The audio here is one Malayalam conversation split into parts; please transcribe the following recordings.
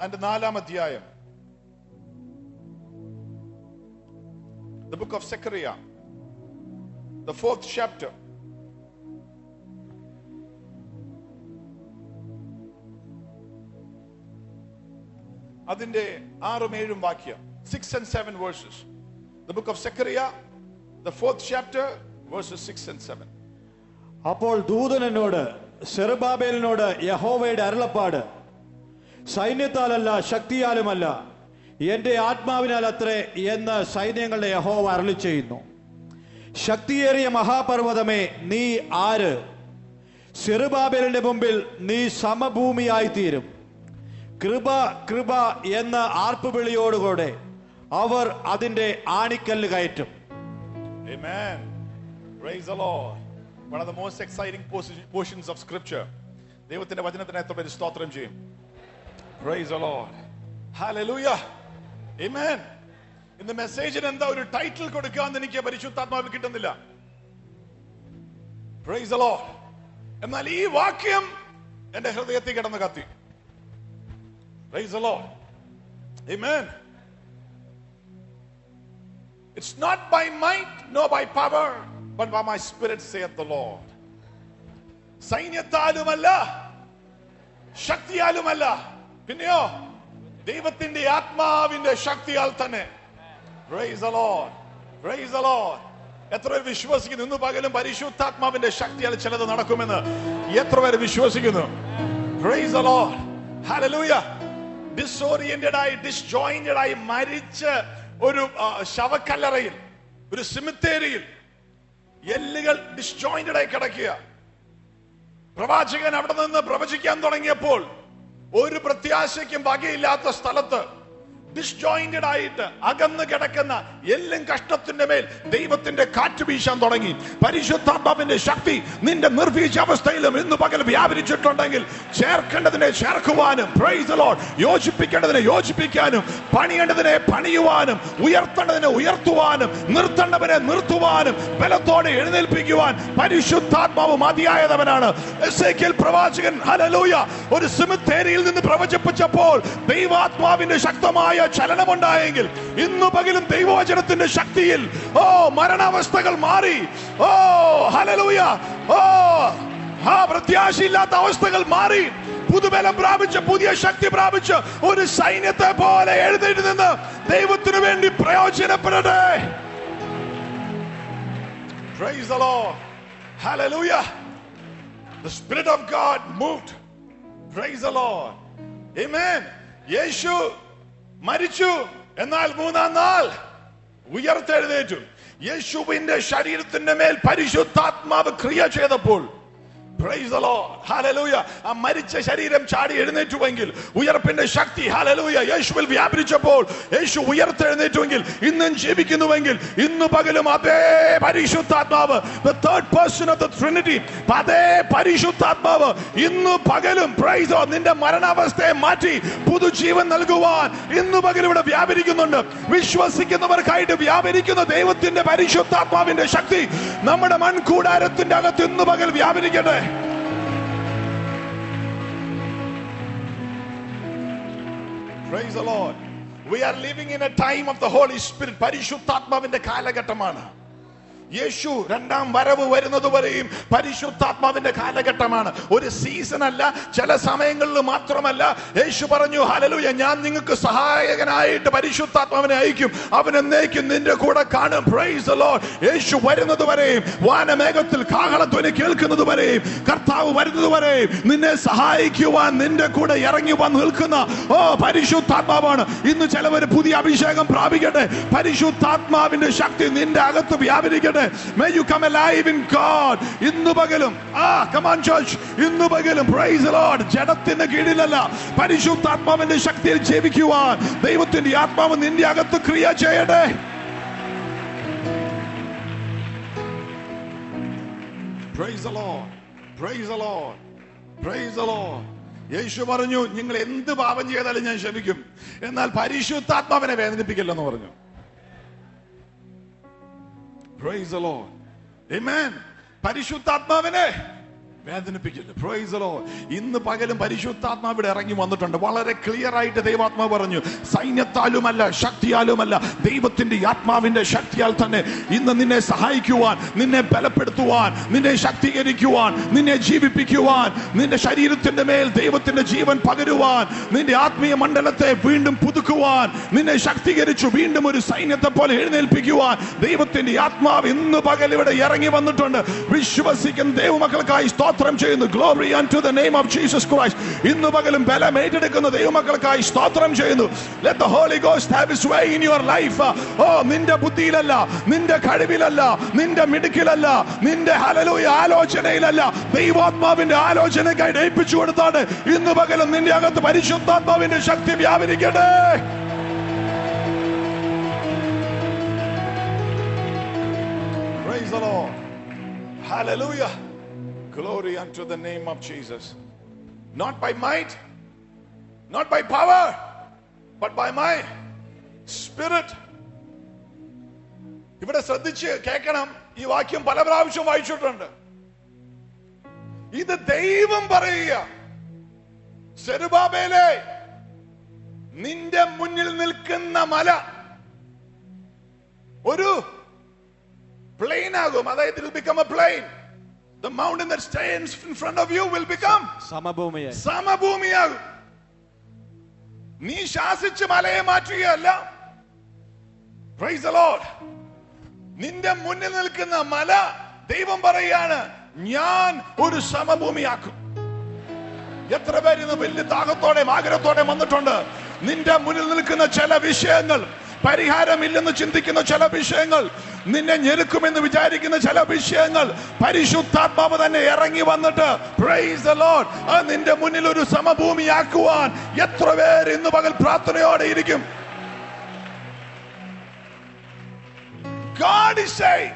അതിന്റെ നാലാം അധ്യായം The book of Zechariah, the fourth chapter. അതിന്റെ ആറും ഏഴും വാക്യം six and seven verses the book of Zechariah the fourth chapter verses six and seven അപ്പോൾ ദൂതൻ എന്നോട് സെറുബാബേലിനോട് യഹോവയുടെ അരുളപ്പാട് സൈന്യത്താലല്ല ശക്തിയാലുമല്ല എന്റെ ആത്മാവിനാൽ അത്രേ എന്ന് സൈന്യങ്ങളുടെ യഹോവ അരളി ചെയ്യുന്നു ശക്തിയേറിയ മഹാപർവ്വതമേ നീ ആര് സെറുബാബേലിന്റെ മുമ്പിൽ നീ സമഭൂമിയായി തീരും കൃപ കൃപ എന്ന ആർപ്പുവിളിയോടുകൂടെ അവർ അതിന്റെ ആണിക്കല്ല് കയറ്റും Amen. Praise the Lord. One of the most exciting portion- portions of scripture. ദൈവത്തിന്റെ വചനത്തിനകത്തോടെ ഒരു സ്തോത്രം ചെയ്യും Praise the Lord. Hallelujah. Amen. ഇന്ന് മെസ്സേജിന് എന്താ ഒരു ടൈറ്റിൽ കൊടുക്കാന്ന് എനിക്ക് പരിശുദ്ധാത്മാവിൽ കിട്ടുന്നില്ല Praise the Lord. എന്നാൽ ഈ വാക്യം എന്റെ ഹൃദയത്തിൽ കിടന്ന് കത്തി Praise the Lord. Amen. It's not by might nor by power, but by my spirit, saith the Lord. സൈന്യത്താലുമല്ല ശക്തിയാലുമല്ല പിന്നെയോ ദൈവത്തിന്റെ ആത്മാവിന്റെ ശക്തിയാൽ തന്നെ Praise the Lord. Praise the Lord. എത്ര പേർ വിശ്വസിക്കുന്നു ഇന്ന് പകലും പരിശുദ്ധാത്മാവിന്റെ ശക്തിയാൽ ചിലത് നടക്കുമെന്ന് എത്ര പേർ വിശ്വസിക്കുന്നു Praise the Lord. Hallelujah. Disoriented ആയി ഡിസ്ജോയിന്റഡ് ആയി മരിച്ച ഒരു ആ, ശവക്കല്ലറയിൽ ഒരു സിമിത്തേരിയിൽ എല്ലുകൾ ഡിസ്ജോയിന്റഡ് ആയി കിടക്കുക പ്രവാചകൻ അവിടെ നിന്ന് പ്രവചിക്കാൻ തുടങ്ങിയപ്പോൾ ഒരു പ്രത്യാശയ്ക്കും വകയില്ലാത്ത സ്ഥലത്ത് ഡിസ്ജോയിന്റഡ് ആയിട്ട് അകന്ന് കിടക്കുന്ന എല്ലും കഷ്ടത്തിന്റെ മേൽ ദൈവത്തിന്റെ കാറ്റ് വീശാൻ തുടങ്ങി പരിശുദ്ധാത്മാവിന്റെ ശക്തി നിന്റെ നിർവീച അവസ്ഥയിലും ഇന്ന് പകൽ വ്യാപരിച്ചിട്ടുണ്ടെങ്കിൽ ചേർക്കേണ്ടതിനെ ചേർക്കുവാനും praise the Lord, യോജിപ്പിക്കേണ്ടതിനെ യോജിപ്പിക്കാനും പണിയേണ്ടതിനെ പണിയുവാനും ഉയർത്തേണ്ടതിനെ ഉയർത്തുവാനും നിർത്തേണ്ടവനെ നിർത്തുവാനും ബലത്തോടെ എഴുന്നേൽപ്പിക്കുവാൻ പരിശുദ്ധാത്മാവ് മതിയായതവനാണ് എസേക്കിയേൽ പ്രവാചകൻ ഹല്ലേലൂയ ഒരു സിമിത്തേരിയിൽ നിന്ന് പ്രവചിപ്പിച്ചപ്പോൾ ദൈവാത്മാവിന്റെ ശക്തമായ ചലനമുണ്ടായെങ്കിൽ ഇന്നു പകലും ദൈവവചനത്തിന്റെ ശക്തിയിൽ ഓ മരണാവസ്ഥകൾ മാറി ഓ ഹല്ലേലൂയ ഓ ആ പ്രത്യാശയില്ലാത്ത അവസ്ഥകൾ മാറി പുതുബലം പ്രാപിച്ച് പുതിയ ശക്തി പ്രാപിച്ച് ഒരു സൈന്യത്തെ പോലെ എഴുന്നേറ്റ് നിന്ന് ദൈവത്തിനു വേണ്ടി പ്രയോജനപ്പെടട്ടെ Praise the Lord. Hallelujah. The Spirit of God moved. Praise the Lord. Amen. യേശു മരിച്ചു എന്നാൽ മൂന്നാം നാൾ ഉയർത്തെഴുന്നേറ്റു യേശുവിന്റെ ശരീരത്തിന്റെ മേൽ പരിശുദ്ധാത്മാവ് ക്രിയ ചെയ്തപ്പോൾ Praise the Lord. Hallelujah. ആ മരിച്ച ശരീരം ചാടി എഴുന്നേറ്റുവെങ്കിൽ ഉയർപ്പിന്റെ ശക്തി ഹാലലൂയ യേശുവിൽ വ്യാപരിച്ചപ്പോൾ യേശു ഉയർത്തെഴുന്നേറ്റുവെങ്കിൽ ഇന്നും ജീവിക്കുന്നുവെങ്കിൽ ഇന്ന് പകലും അതേ പരിശുദ്ധാത്മാവ് the third person of the trinity അതേ പരിശുദ്ധാത്മാവ് ഇന്ന് പകലും പ്രൈസോ നിന്റെ മരണാവസ്ഥയെ മാറ്റി പുതുജീവൻ നൽകുവാൻ ഇന്ന് പകലും ഇവിടെ വ്യാപരിക്കുന്നുണ്ട് വിശ്വസിക്കുന്നവർക്കായിട്ട് വ്യാപരിക്കുന്ന ദൈവത്തിന്റെ പരിശുദ്ധാത്മാവിന്റെ ശക്തി നമ്മുടെ മൺകൂടാരത്തിന്റെ അകത്ത് ഇന്ന് പകൽ വ്യാപരിക്കട്ടെ Praise the Lord. We are living in a time of the Holy Spirit. പരിശുദ്ധാത്മാവിന്റെ കാലഘട്ടമാണ് യേശു രണ്ടാം വരവ് വരുന്നത് വരെയും പരിശുദ്ധാത്മാവിന്റെ കാലഘട്ടമാണ് ഒരു സീസൺ അല്ല ചില സമയങ്ങളിൽ മാത്രമല്ല യേശു പറഞ്ഞു ഹലലുയ ഞാൻ നിങ്ങൾക്ക് സഹായകനായിട്ട് പരിശുദ്ധാത്മാവിനെ അയക്കും അവൻ എന്നേക്കും നിന്റെ കൂടെ കാണും Praise the Lord. യേശു വരുന്നത് വരെയും വാനമേഘത്തിൽ കാഹളധ്വനി കേൾക്കുന്നത് വരെയും കർത്താവ് വരുന്നത് വരെയും നിന്നെ സഹായിക്കുവാൻ നിന്റെ കൂടെ ഇറങ്ങി വന്ന് നിൽക്കുന്ന ഓ പരിശുദ്ധാത്മാവാണ് ഇന്ന് ചിലവർ പുതിയ അഭിഷേകം പ്രാപിക്കട്ടെ പരിശുദ്ധാത്മാവിന്റെ ശക്തി നിന്റെ അകത്ത് വ്യാപരിക്കട്ടെ May you come alive in God. ഇന്ന് പകലും ആ കമാൻ ചർച്ച് ഇന്ന് പകലും പ്രൈസ് ലോർഡ് ജഡത്തിന് കീഴിലല്ല പരിശുദ്ധാത്മാവിന്റെ ശക്തിയിൽ ജീവിക്കുവാൻ ദൈവത്തിന്റെ ആത്മാവ് നിന്റെ അകത്ത് ക്രിയ ചെയ്യട്ടെ Praise the Lord. Praise the Lord. Praise the Lord. യേശു പറഞ്ഞു നിങ്ങൾ എന്ത് പാപം ചെയ്താലും ഞാൻ ക്ഷമിക്കും എന്നാൽ പരിശുദ്ധാത്മാവിനെ വേദനിപ്പിക്കില്ലെന്ന് പറഞ്ഞു Praise the Lord. Amen. പരിശുദ്ധാത്മാവിനെ വേദനിപ്പിക്കില്ല Praise the Lord. ഇന്ന് പകലും പരിശുദ്ധാത്മാവ് ഇവിടെ ഇറങ്ങി വന്നിട്ടുണ്ട് വളരെ ക്ലിയർ ആയിട്ട് ദൈവാത്മാവ് പറഞ്ഞു സൈന്യത്താലുമല്ല ശക്തിയാലുമല്ല ദൈവത്തിന്റെ ആത്മാവിന്റെ ശക്തിയാൽ തന്നെ ഇന്ന് നിന്നെ സഹായിക്കുവാൻ നിന്നെ ബലപ്പെടുത്തുവാൻ നിന്നെ ശക്തീകരിക്കുവാൻ നിന്നെ ജീവിപ്പിക്കുവാൻ നിന്റെ ശരീരത്തിന്റെ മേൽ ദൈവത്തിന്റെ ജീവൻ പകരുവാൻ നിന്റെ ആത്മീയ മണ്ഡലത്തെ വീണ്ടും പുതുക്കുവാൻ നിന്നെ ശക്തീകരിച്ചു വീണ്ടും ഒരു സൈന്യത്തെ പോലെ എഴുന്നേൽപ്പിക്കുവാൻ ദൈവത്തിന്റെ ആത്മാവ് ഇന്ന് പകൽ ഇവിടെ ഇറങ്ങി വന്നിട്ടുണ്ട് വിശ്വസിക്കുന്ന ദൈവമക്കൾക്കായി സ്തോത്രം ചെയ്യുന്നു glory to the name of Jesus Christ ഇന്ന് പകലും ബലം ഏറ്റെടുക്കുന്ന ദൈവമക്കൾക്കായി സ്തോത്രം ചെയ്യുന്നു Let the Holy Ghost have his way in your life. ഓ നിന്റെ ബുദ്ധിയിലല്ല നിന്റെ കഴിവിലല്ല നിന്റെ മിടുക്കിലല്ല നിന്റെ ഹലലൂയ ആലോചനയിലല്ല ദൈവാത്മാവിന്റെ ആലോചനക്കായി ഏൽപ്പിച്ചു കൊടുത്താണ് ഇന്ന് പകലും നിന്റെ അകത്ത് പരിശുദ്ധാത്മാവിന്റെ ശക്തി വ്യാപരിക്കട്ടെ Praise the Lord. Hallelujah. Glory unto the name of Jesus. Not by might, not by power, but by my spirit. ഇവിടെ ശ്രദ്ധിച്ച് കേൾക്കണം ഈ വാക്യം പല പ്രാവശ്യം വായിച്ചിട്ടുണ്ട് ഇത് ദൈവം പറയുക സെരുബാബേലെ നിന്റെ മുന്നിൽ നിൽക്കുന്ന മല ഒരു പ്ലെയിൻ ആകും അതായത് it become a plain the mountain that stands in front of you will become സമഭൂമിയെ സമഭൂമിയാകും നീ ശാസിച്ച് മലയെ മാറ്റുകയല്ല Praise the Lord. നിന്റെ മുന്നിൽ നിൽക്കുന്ന മല ദൈവം പറയാണ് ഞാൻ ഒരു സമഭൂമിയാക്കും എത്ര പേര് ഇന്ന് വലിയ ദാഹത്തോടെ ആഗ്രഹത്തോടെ വന്നിട്ടുണ്ട് നിന്റെ മുന്നിൽ നിൽക്കുന്ന ചില വിഷയങ്ങൾ പരിഹാരമില്ലെന്ന് ചിന്തിക്കുന്ന ചില വിഷയങ്ങൾ നിന്നെ ഞെരുക്കുമെന്ന് വിചാരിക്കുന്ന ചില വിഷയങ്ങൾ പരിശുദ്ധാത്മാവ് തന്നെ ഇറങ്ങി വന്നിട്ട് പ്രൈസ് the Lord അത് നിന്റെ മുന്നിൽ ഒരു സമഭൂമിയാക്കുവാൻ എത്ര പേര് ഇന്ന് പകൽ പ്രാർത്ഥനയോടെ ഇരിക്കും God is saying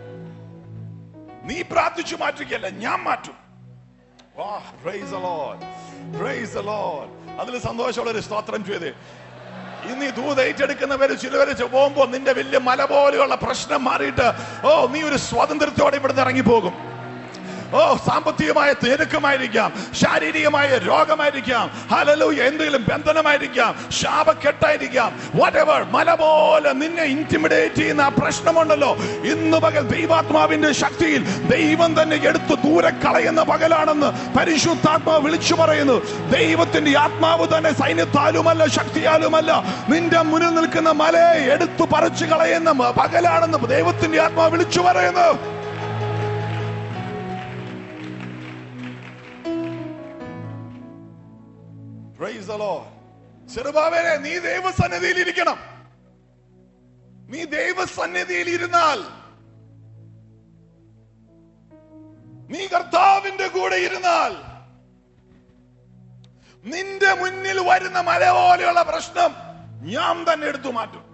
നീ പ്രാർത്ഥിച്ചു മാറ്റുകയല്ല ഞാൻ മാറ്റും Wow, praise the Lord. Praise the Lord. അതിൽ സന്തോഷമുള്ള ഒരു സ്തോത്രം ചെയ്ത് ഇന്ന് ഈ ദൂത് ഏറ്റെടുക്കുന്നവര് ചിലവര് പോകുമ്പോ നിന്റെ വലിയ മല പോലെയുള്ള പ്രശ്നം മാറിയിട്ട് ഓ നീ ഒരു സ്വാതന്ത്ര്യത്തോടെ ഇവിടുന്ന് ഇറങ്ങി പോകും ഓ സാമ്പത്തികമായ ഞെരുക്കമായിരിക്കാം ശാരീരികമായ രോഗമായിരിക്കാം ഹലലു എന്തെങ്കിലും ബന്ധനമായിരിക്കാം ശാപക്കെട്ടായിരിക്കാം whatever മല പോലെ നിന്നെ ഇന്റിമിഡേറ്റ് ചെയ്യുന്ന ആ പ്രശ്നമുണ്ടല്ലോ ഇന്ന് പകൽ ദൈവാത്മാവിന്റെ ശക്തിയിൽ ദൈവം തന്നെ എടുത്തു ദൂരെ കളയുന്ന പകലാണെന്ന് പരിശുദ്ധാത്മാവ് വിളിച്ചു പറയുന്നു ദൈവത്തിന്റെ ആത്മാവ് തന്നെ സൈന്യത്താലുമല്ല ശക്തിയാലുമല്ല നിന്റെ മുന്നിൽ നിൽക്കുന്ന മലയെ എടുത്തു പറിച്ചു കളയുന്ന പകലാണെന്ന് ദൈവത്തിന്റെ ആത്മാവ് വിളിച്ചു പറയുന്നു Praise the Lord. ചെറുപാവേനെ നീ ദൈവസന്നിധിയിൽ ഇരിക്കണം നീ ദൈവസന്നിധിയിൽ ഇരുന്നാൽ നീ കർത്താവിന്റെ കൂടെ ഇരുന്നാൽ നിന്റെ മുന്നിൽ വരുന്ന മല പോലെയുള്ള പ്രശ്നം ഞാൻ തന്നെ എടുത്തു മാറ്റും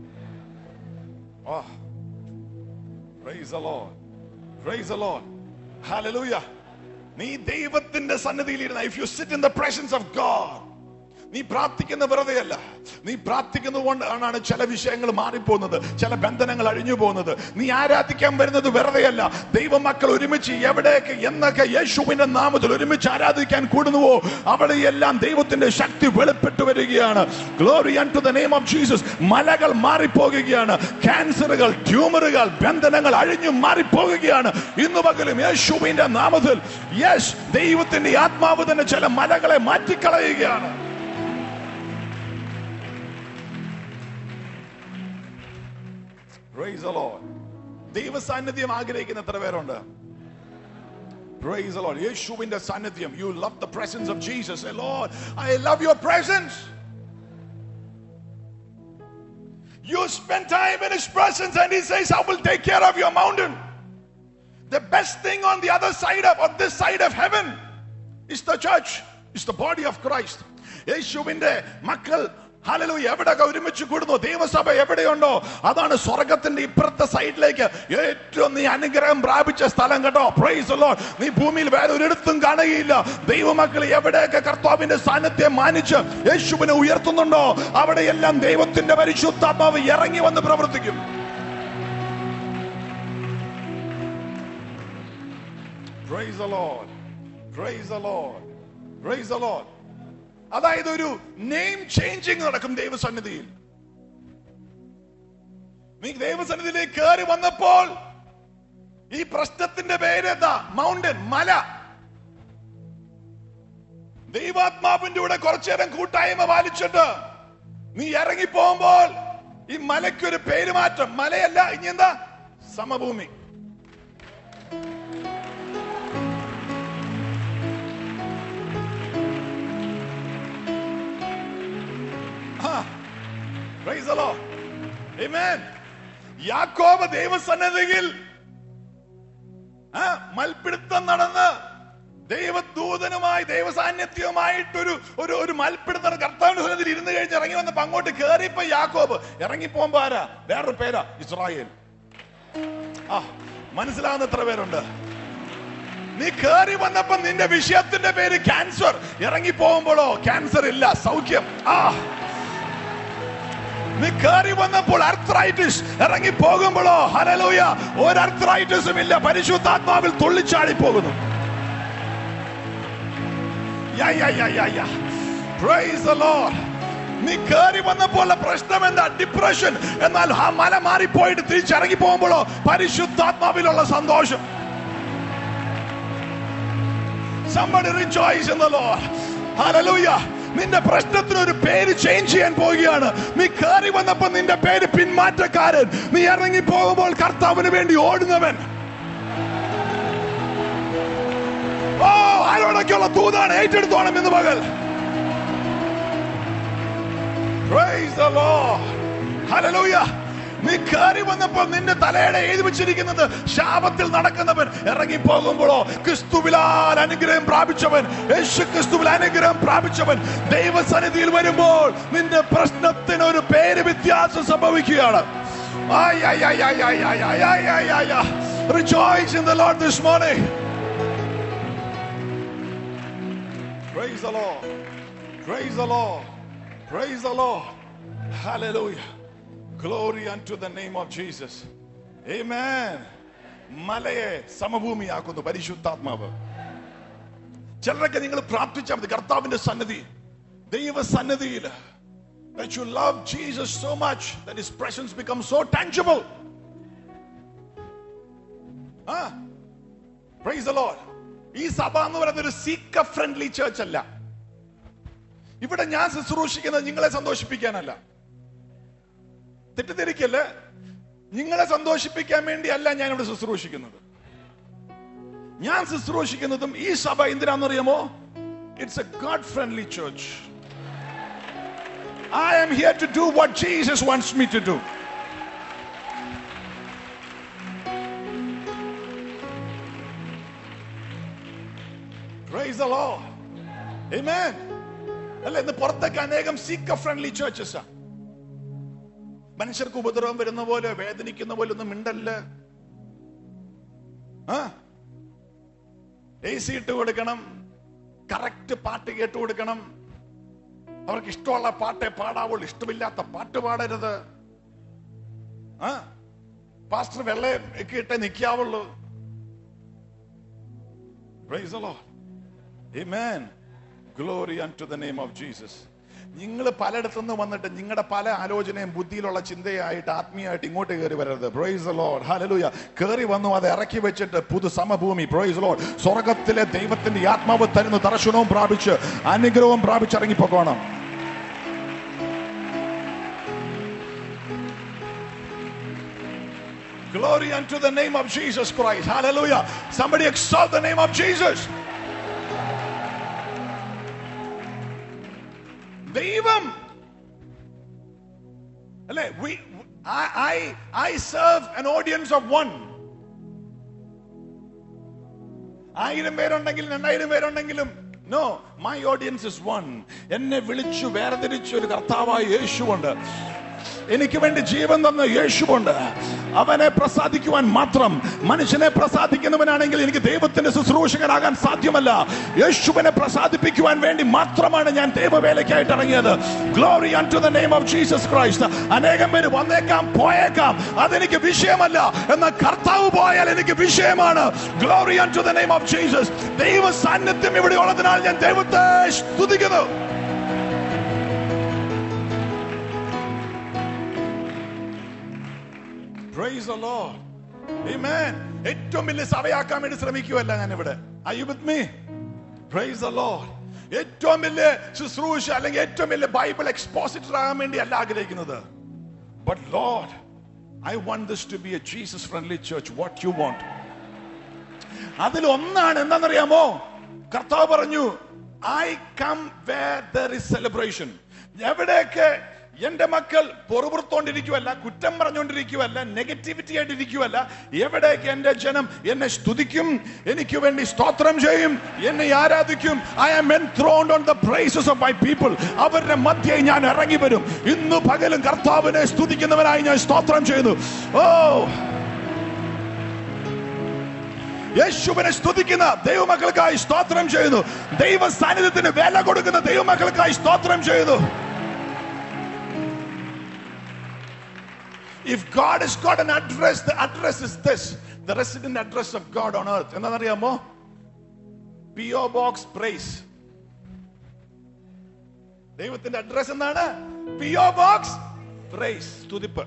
Oh. Praise the Lord. Praise the Lord. Hallelujah. നീ ദൈവത്തിന്റെ സന്നിധിയിൽ ഇരുന്ന if you sit in the presence of God നീ പ്രാർത്ഥിക്കുന്ന വെറുതെയല്ല നീ പ്രാർത്ഥിക്കുന്നത് കൊണ്ടാണ് ചില വിഷയങ്ങൾ മാറിപ്പോകുന്നത് ചില ബന്ധനങ്ങൾ അഴിഞ്ഞു പോകുന്നത് നീ ആരാധിക്കാൻ വരുന്നത് വെറുതെയല്ല ദൈവമക്കൾ ഒരുമിച്ച് എവിടെയൊക്കെ എന്നൊക്കെ യേശുവിന്റെ നാമത്തിൽ ഒരുമിച്ച് ആരാധിക്കാൻ കൂടുന്നുവോ അവിടെയെല്ലാം ദൈവത്തിന്റെ ശക്തി വെളിപ്പെട്ടു വരികയാണ് glory to the name of Jesus മലകൾ മാറിപ്പോകുകയാണ് ക്യാൻസറുകൾ ട്യൂമറുകൾ ബന്ധനങ്ങൾ അഴിഞ്ഞു മാറിപ്പോകുകയാണ് ഇന്ന് പകലും യേശുവിന്റെ നാമത്തിൽ യെസ് ദൈവത്തിന്റെ ആത്മാവ് തന്നെ ചില മലകളെ മാറ്റിക്കളയുകയാണ് Praise the Lord. ദൈവ സാന്നിധ്യം ആഗ്രഹിക്കുന്ന എത്ര പേരുണ്ട് Praise the Lord. യേശുവിന്റെ സാന്നിധ്യം you love the presence of Jesus say Lord I love your presence you spend time in his presence and he says I will take care of your mountain the best thing on the other side of on this side of heaven is the church is the body of Christ യേശുവിന്റെ മക്കൾ ഹല്ലേലൂയ എവിടെയൊക്കെ ഒരുമിച്ച് കൂടുന്നു ദൈവസഭ എവിടെയുണ്ടോ അതാണ് സ്വർഗത്തിന്റെ ഇപ്പുറത്തെ സൈഡിലേക്ക് ഏറ്റവും നീ അനുഗ്രഹം പ്രാപിച്ച സ്ഥലം കേട്ടോ പ്രൈസ് ലോ നീ ഭൂമിയിൽ വേറെ ഒരിടത്തും കാണുകയില്ല ദൈവമക്കൾ എവിടെയൊക്കെ കർത്താവിന്റെ സാന്നിധ്യം മാനിച്ച് യേശുവിനെ ഉയർത്തുന്നുണ്ടോ അവിടെയെല്ലാം ദൈവത്തിന്റെ പരിശുദ്ധാത്മാവ് ഇറങ്ങി വന്ന് പ്രവർത്തിക്കും Praise the Lord. Praise the Lord. Praise the Lord. അതായത് ഒരു നെയിം ചേഞ്ചിങ് നടക്കും ദൈവസന്നിധിയിൽ നീ ദൈവസന്നിധിയിലേക്ക് കയറി വന്നപ്പോൾ ഈ പ്രശ്നത്തിന്റെ പേര് എന്താ മൗണ്ടൻ മല ദൈവാത്മാവിന്റെ കൂടെ കുറച്ചു നേരം കൂട്ടായ്മ പാലിച്ചിട്ട് നീ ഇറങ്ങി പോകുമ്പോൾ ഈ മലയ്ക്കൊരു പേരുമാറ്റം മലയല്ല ഇനി എന്താ സമഭൂമി ആ, praise the Lord. Amen. യാക്കോബ് ദൈവസന്നിധിയിൽ ആ, മൽപ്പിടുത്തം നടന്ന് ദൈവദൂതനുമായി ദൈവസാന്നിധ്യവുമായിട്ടൊരു ഒരു ഒരു മൽപ്പിടുത്തം കർത്താവിന്റെ സന്നിധിയിൽ ഇരുന്ന് കഴിഞ്ഞ് ഇറങ്ങി വന്നപ്പോ അങ്ങോട്ട് കേറിയപ്പോ യാക്കോബ് ഇറങ്ങി പോകുമ്പോ ആരാ വേറൊരു പേരാ ഇസ്രായേൽ ആ മനസ്സിലാവുന്ന എത്ര പേരുണ്ട് നീ കേറി വന്നപ്പോ നിന്റെ വിഷയത്തിന്റെ പേര് ക്യാൻസർ ഇറങ്ങി പോകുമ്പോഴോ ക്യാൻസർ ഇല്ല സൗഖ്യം ആ നീ കയറി വന്നപ്പോൾ അർത്രൈറ്റിസ് ഇറങ്ങി പോകുമ്പോഴോ ഹലലൂയ ഒരു അർത്രൈറ്റിസും ഇല്ല പരിശുദ്ധാത്മാവിൽ തുള്ളിച്ചാടി പോകുന്നു യാ, യാ, യാ, യാ, യാ. Praise the Lord. നീ കയറി വന്നപ്പോൾ പ്രശ്നം എന്താ ഡിപ്രഷൻ എന്നാൽ ആ മല മാറിപ്പോയിട്ട് തിരിച്ചിറങ്ങി പോകുമ്പോഴോ പരിശുദ്ധാത്മാവിലുള്ള സന്തോഷം Somebody rejoice in the Lord. Hallelujah. നിന്റെ പ്രശ്നത്തിന് ഒരു പേര് ചേഞ്ച് ചെയ്യാൻ പോവുകയാണ് നീ കയറി വന്നപ്പോ നിന്റെ പേര് പിന്മാറ്റക്കാരൻ നീ ഇറങ്ങി പോകുമ്പോൾ കർത്താവിന് വേണ്ടി ഓടുന്നവൻ ഓ ആരോടൊക്കെയുള്ള തൂതാണ് ഏറ്റെടുത്തോണം ഇന്ന് പകൽ Praise the Lord. Hallelujah. നീ കയറി വന്നപ്പോൾ നിന്റെ തലയുടെ എഴുതി വെച്ചിരിക്കുന്നത് ശാപത്തിൽ നടക്കുന്നവൻ ഇറങ്ങി പോകുമ്പോഴോ ക്രിസ്തുവിലാൽ അനുഗ്രഹം പ്രാപിച്ചവൻ യേശു ക്രിസ്തുവിൽ അനുഗ്രഹം പ്രാപിച്ചവൻ ദൈവസന്നിധിയിൽ വരുമ്പോൾ നിന്റെ പ്രശ്നത്തിന് ഒരു പേര് വ്യത്യാസം സംഭവിക്കുകയാണ് ആയ്, ആയ്, ആയ്, ആയ്, ആയ്, ആയ്, ആയ്, ആയ്, ആയ്, ആയ്, ആയ്. Rejoice in the Lord this morning. Praise the Lord. Praise the Lord. Praise the Lord. Hallelujah. Glory unto the name of Jesus. Amen. മലയെ സമഭൂമിയാക്കുന്നു പരിശുദ്ധാത്മാവ് ചിലരൊക്കെ നിങ്ങൾ പ്രാർത്ഥിച്ചാൽ മതി കർത്താവിന്റെ സന്നദ്ധി ദൈവ സന്നദ്ധിയിൽ that you love Jesus so much that his presence becomes so tangible. Ah, praise the Lord. ഈ സഭ എന്ന് പറയുന്നത് ഒരു സീക്ക ഫ്രണ്ട്ലി ചേർച്ച് അല്ല ഇവിടെ ഞാൻ ശുശ്രൂഷിക്കുന്നത് നിങ്ങളെ സന്തോഷിപ്പിക്കാനല്ല തെറ്റിദ്ധരിക്കല്ലേ നിങ്ങളെ സന്തോഷിപ്പിക്കാൻ വേണ്ടിയല്ല ഞാൻ ഇവിടെ ശുശ്രൂഷിക്കുന്നത് ഞാൻ ശുശ്രൂഷിക്കുന്നതും ഈ സഭ എന്തിനാണെന്നറിയാമോ it's a God friendly church I am here to do what Jesus wants me to do. Praise the Lord. Amen. അല്ല ഇന്ന് പുറത്തൊക്കെ അനേകം സീക്ക ഫ്രണ്ട്ലി ചേർച്ചസ് മനുഷ്യർക്ക് ഉപദ്രവം വരുന്ന പോലെ വേദനിക്കുന്ന പോലെ ഒന്നും മിണ്ടല്ല എ സി ഇട്ട് കൊടുക്കണം കറക്റ്റ് പാട്ട് കേട്ട് കൊടുക്കണം അവർക്ക് ഇഷ്ടമുള്ള പാട്ടേ പാടാവുള്ളൂ ഇഷ്ടമില്ലാത്ത പാട്ട് പാടരുത് ആ പാസ്റ്റർ വെള്ള ഒക്കെ ഇട്ടേ നിൽക്കാവുള്ളൂ Praise the Lord. Amen. Glory unto the name of Jesus. നിങ്ങൾ പലയിടത്തുനിന്ന് വന്നിട്ട് നിങ്ങളുടെ പല ആലോചനയും ബുദ്ധിയിലുള്ള ചിന്തയായിട്ട് ആത്മീയമായിട്ട് ഇങ്ങോട്ട് കയറി വരരുത് പ്രൊയ്സ് ലോഡ് ഹലലൂയ കയറി വന്നു അത് ഇറക്കി വെച്ചിട്ട് പുതു സമഭൂമി പ്രൊയ്സ് ലോഡ് സ്വർഗത്തിലെ ദൈവത്തിന്റെ ആത്മാവ് തരുന്ന ദർശനവും പ്രാപിച്ച് അനുഗ്രഹവും പ്രാപിച്ച് ഇറങ്ങിപ്പോക്കോണം Glory unto the name of Jesus Christ. Hallelujah. Somebody exalt the name of Jesus. ദൈവം അല്ലെ we I, I, I serve an audience of one. ആയിരം പേരുണ്ടെങ്കിൽ രണ്ടായിരം പേരുണ്ടെങ്കിലും no my audience is one എന്നെ വിളിച്ചു വേർതിരിച്ചു ഒരു കർത്താവായ യേശുവുണ്ട് എനിക്ക് വേണ്ടി ജീവൻ തന്ന യേശുവുണ്ട് അവനെ പ്രസാദിക്കുവാൻ മാത്രം മനുഷ്യനെ പ്രസാദിക്കുന്നവനാണെങ്കിൽ എനിക്ക് ദൈവത്തിന്റെ ശുശ്രൂഷകനാകാൻ സാധ്യമല്ല യേശുവിനെ പ്രസാദിപ്പിക്കുവാൻ വേണ്ടി മാത്രമാണ് ഞാൻ ദൈവവേലയ്ക്കായിട്ട് ഇറങ്ങിയത് glory to the name of Jesus Christ അനേകം പേര് വന്നേക്കാം പോയേക്കാം അതെനിക്ക് വിഷയമല്ല എന്നാൽ കർത്താവ് പോയാൽ എനിക്ക് വിഷയമാണ് glory to the name of Jesus ദൈവ സാന്നിധ്യം ഇവിടെ ഉള്ളതിനാൽ ഞാൻ ദൈവത്തെ സ്തുതിക്കുന്നു Praise the Lord. Amen. ഏറ്റവും വലിയ സഭയാക്കാൻ വേണ്ടി ശ്രമിക്കുവല്ല ഞാൻ ഇവിടെ Are you with me? Praise the Lord. ഏറ്റവും വലിയ ശുശ്രൂഷ അല്ലെങ്കിൽ ഏറ്റവും വലിയ ബൈബിൾ എക്സ്പോസിറ്റർ ആകാൻ വേണ്ടി അല്ല ആഗ്രഹിക്കുന്നത് but Lord I want this to be a Jesus friendly church what you want അതിൽ ഒന്നാണ് എന്താണെന്നറിയാമോ കർത്താവ് പറഞ്ഞു I come where there is celebration എവിടെയൊക്കെ എന്റെ മക്കൾ പൊറുപുറത്തോണ്ടിരിക്കുവല്ല കുറ്റം പറഞ്ഞുകൊണ്ടിരിക്കുവല്ല നെഗറ്റിവിറ്റി ആയിട്ടിരിക്കുവല്ല എവിടേക്ക് എന്റെ ജനം എന്നെ സ്തുതിക്കും എനിക്ക് വേണ്ടി സ്തോത്രം ചെയ്യും എന്നെ ആരാധിക്കും I am enthroned on the praises of my people അവരുടെ മധ്യേ ഞാൻ ഇറങ്ങി വരും ഇന്ന് പകലും കർത്താവിനെ സ്തുതിക്കുന്നവനായി ഞാൻ സ്തോത്രം ചെയ്യുന്നു ഓ യേശുവിനെ സ്തുതിക്കുന്ന ദൈവമക്കൾക്കായി സ്തോത്രം ചെയ്യുന്നു ദൈവ സാന്നിധ്യത്തിന് വില കൊടുക്കുന്ന ദൈവമക്കൾക്കായി സ്തോത്രം ചെയ്യുന്നു If God has got an address, the address is this the resident address of God on earth. എന്താണെന്നറിയാമോ പി ഒ ബോക്സ് പ്രൈസ് ദൈവത്തിന്റെ അഡ്രസ് എന്താണ് പി ഒ ബോക്സ് പ്രൈസ് സ്തുതിപ്പ്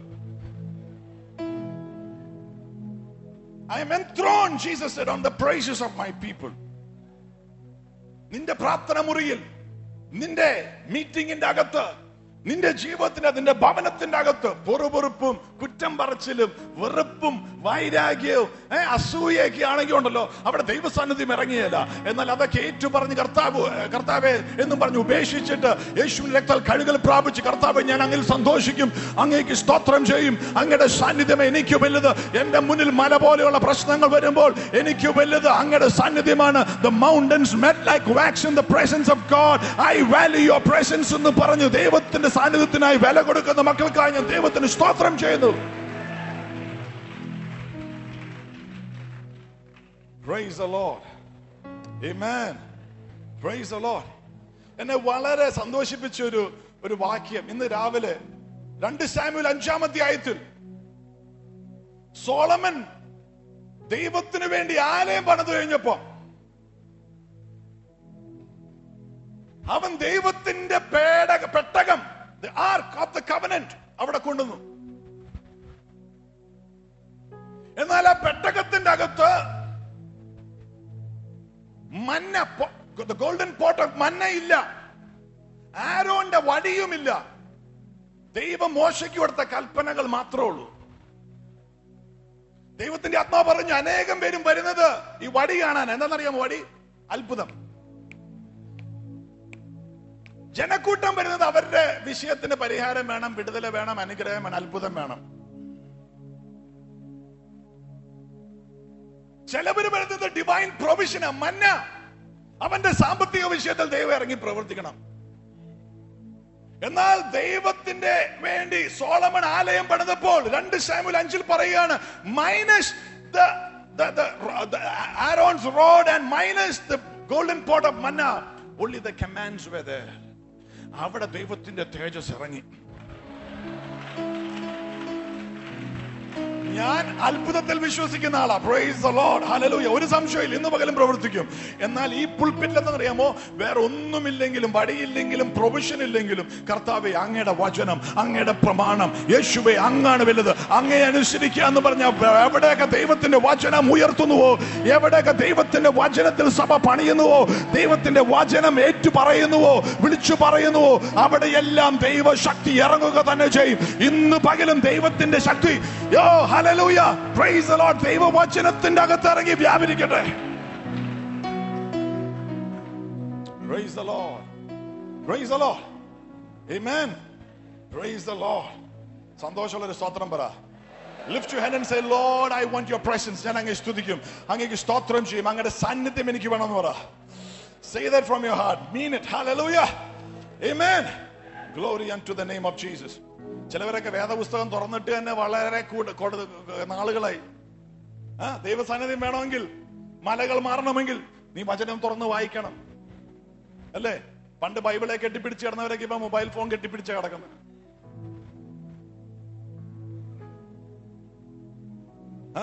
I am enthroned, Jesus said, on the praises of my people. നിന്റെ പ്രാർത്ഥന മുറിയിൽ നിന്റെ മീറ്റിംഗിന്റെ അകത്ത് നിന്റെ ജീവിതത്തിന്റെ അതിന്റെ ഭവനത്തിന്റെ അകത്ത് പൊറുപൊറുപ്പും കുറ്റം പറച്ചിലും വെറുപ്പും വൈരാഗ്യവും ഏ, അസൂയൊക്കെ ആണെങ്കിൽ ഉണ്ടല്ലോ അവിടെ ദൈവസാന്നിധ്യം ഇറങ്ങിയല്ല എന്നാൽ അതൊക്കെ ഏറ്റു പറഞ്ഞ് കർത്താവ് ഏ, കർത്താവെ എന്നും പറഞ്ഞ് ഉപേക്ഷിച്ചിട്ട് യേശുവിന്റെ രക്തം കഴുകൽ പ്രാപിച്ച് കർത്താവ് ഞാൻ അങ്ങിൽ സന്തോഷിക്കും അങ്ങേക്ക് സ്തോത്രം ചെയ്യും അങ്ങയുടെ സാന്നിധ്യം എനിക്ക് വലുത് എന്റെ മുന്നിൽ മല പോലെയുള്ള പ്രശ്നങ്ങൾ വരുമ്പോൾ എനിക്ക് വലുത് അങ്ങയുടെ സാന്നിധ്യമാണ് the mountains melt like wax in the presence of God I value your presence എന്ന് പറഞ്ഞു ദൈവത്തിന്റെ സാന്നിധ്യത്തിനായി വില കൊടുക്കുന്ന മക്കൾക്കായി ഞാൻ ദൈവത്തിന് സ്തോത്രം ചെയ്യുന്നു Praise the Lord. Amen. Praise the Lord. എന്നെ വളരെ സന്തോഷിപ്പിച്ച ഒരു ഒരു വാക്യം ഇന്ന് രാവിലെ രണ്ട് സാമ്യുൽ അഞ്ചാമത്തെ ആയത്തിൽ സോളമൻ ദൈവത്തിന് വേണ്ടി ആലയം പണിതു കഴിഞ്ഞപ്പോ അവൻ ദൈവത്തിന്റെ പേടക പെട്ടകം ആർക്ക് ഓഫ് ദ കവനന്റ് അവിടെ കൊണ്ടുവന്നു എന്നാൽ ആ പെട്ടകത്തിന്റെ അകത്ത് മന്ന ഗോൾഡൻ പോട്ട് ഓഫ് മന്ന ഇല്ല ആരോന്റെ വടിയുമില്ല ദൈവം മോശയ്ക്ക് കൊടുത്ത കൽപ്പനകൾ മാത്രമേ ഉള്ളൂ ദൈവത്തിന്റെ ആത്മാവ് പറഞ്ഞു അനേകം പേരും വരുന്നത് ഈ വടി കാണാൻ എന്താണെന്നറിയാമോ വടി അത്ഭുതം ജനക്കൂട്ടം വരുന്നത് അവരുടെ വിഷയത്തിന് പരിഹാരം വേണം വിടുതല വേണം അനുഗ്രഹം വേണം അത്ഭുതം വേണം ചിലവര് വരുന്നത് ഡിവൈൻ പ്രൊവിഷന മന്ന അവന്റെ സാമ്പത്തിക വിഷയത്തിൽ ദൈവം ഇറങ്ങി പ്രവർത്തിക്കണം എന്നാൽ ദൈവത്തിന്റെ വേണ്ടി സോളമൻ ആലയം പണിതപ്പോൾ രണ്ട് സാമുൽ അഞ്ചിൽ പറയുകയാണ് minus Aaron's rod and minus the golden pot of manna only the commands were there അവിടെ ദൈവത്തിന്റെ തേജസ് ഇറങ്ങി ഞാൻ അത്ഭുതത്തിൽ വിശ്വസിക്കുന്ന ആളാ പ്രൈസ് ദ ലോർഡ് ഹല്ലേലൂയ ഒരു സംശയമില്ല ഇന്ന് പകലും പ്രവർത്തിക്കും എന്നാൽ ഈ പുൾപിറ്റിൽ എന്നറിയാമോ വേറെ ഒന്നുമില്ലെങ്കിലും വടിയില്ലെങ്കിലും പ്രൊവിഷൻ ഇല്ലെങ്കിലും കർത്താവെ അങ്ങയുടെ വചനം അങ്ങയുടെ പ്രമാണം യേശുവെ അങ്ങാണ് വലുത് അങ്ങയെ അനുസരിക്കുക എന്ന് പറഞ്ഞ എവിടെയൊക്കെ ദൈവത്തിന്റെ വചനം ഉയർത്തുന്നുവോ എവിടെയൊക്കെ ദൈവത്തിന്റെ വചനത്തിൽ സഭ പണിയുന്നുവോ ദൈവത്തിന്റെ വചനം ഏറ്റു പറയുന്നുവോ വിളിച്ചു പറയുന്നുവോ അവിടെയെല്ലാം ദൈവശക്തി ഇറങ്ങുക തന്നെ ചെയ്യും ഇന്ന് പകലും ദൈവത്തിന്റെ ശക്തി യോ ഹല്ലേലൂയ പ്രൈസ് ദി ലോർഡ് ദൈവവചനത്തിന്റെ അകത്ത് ഇറങ്ങി വ്യാപരിക്കട്ടെ praise the Lord praise the Lord amen praise the Lord സന്തോഷമുള്ള ഒരു സ്തോത്രം പറ lift you hand and say Lord I want your presence ഞാൻ അങ്ങേ സ്തുതിക്കും അങ്ങേക്ക് സ്തോത്രം ചെയ്യും അങ്ങയുടെ സാന്നിധ്യം എനിക്ക് വേണമെന്ന് പറ say that from your heart mean it hallelujah amen glory to the name of Jesus ചിലവരൊക്കെ വേദപുസ്തകം തുറന്നിട്ട് തന്നെ വളരെ കൂട് കൊടു- നാളുകളായി ആ ദൈവസാന്നിധ്യം വേണമെങ്കിൽ മലകൾ മാറണമെങ്കിൽ നീ വചനം തുറന്ന് വായിക്കണം അല്ലേ പണ്ട് ബൈബിളെ കെട്ടിപ്പിടിച്ച് കിടന്നവരൊക്കെ ഇപ്പൊ മൊബൈൽ ഫോൺ കെട്ടിപ്പിടിച്ച് കിടക്കുന്നത് ആ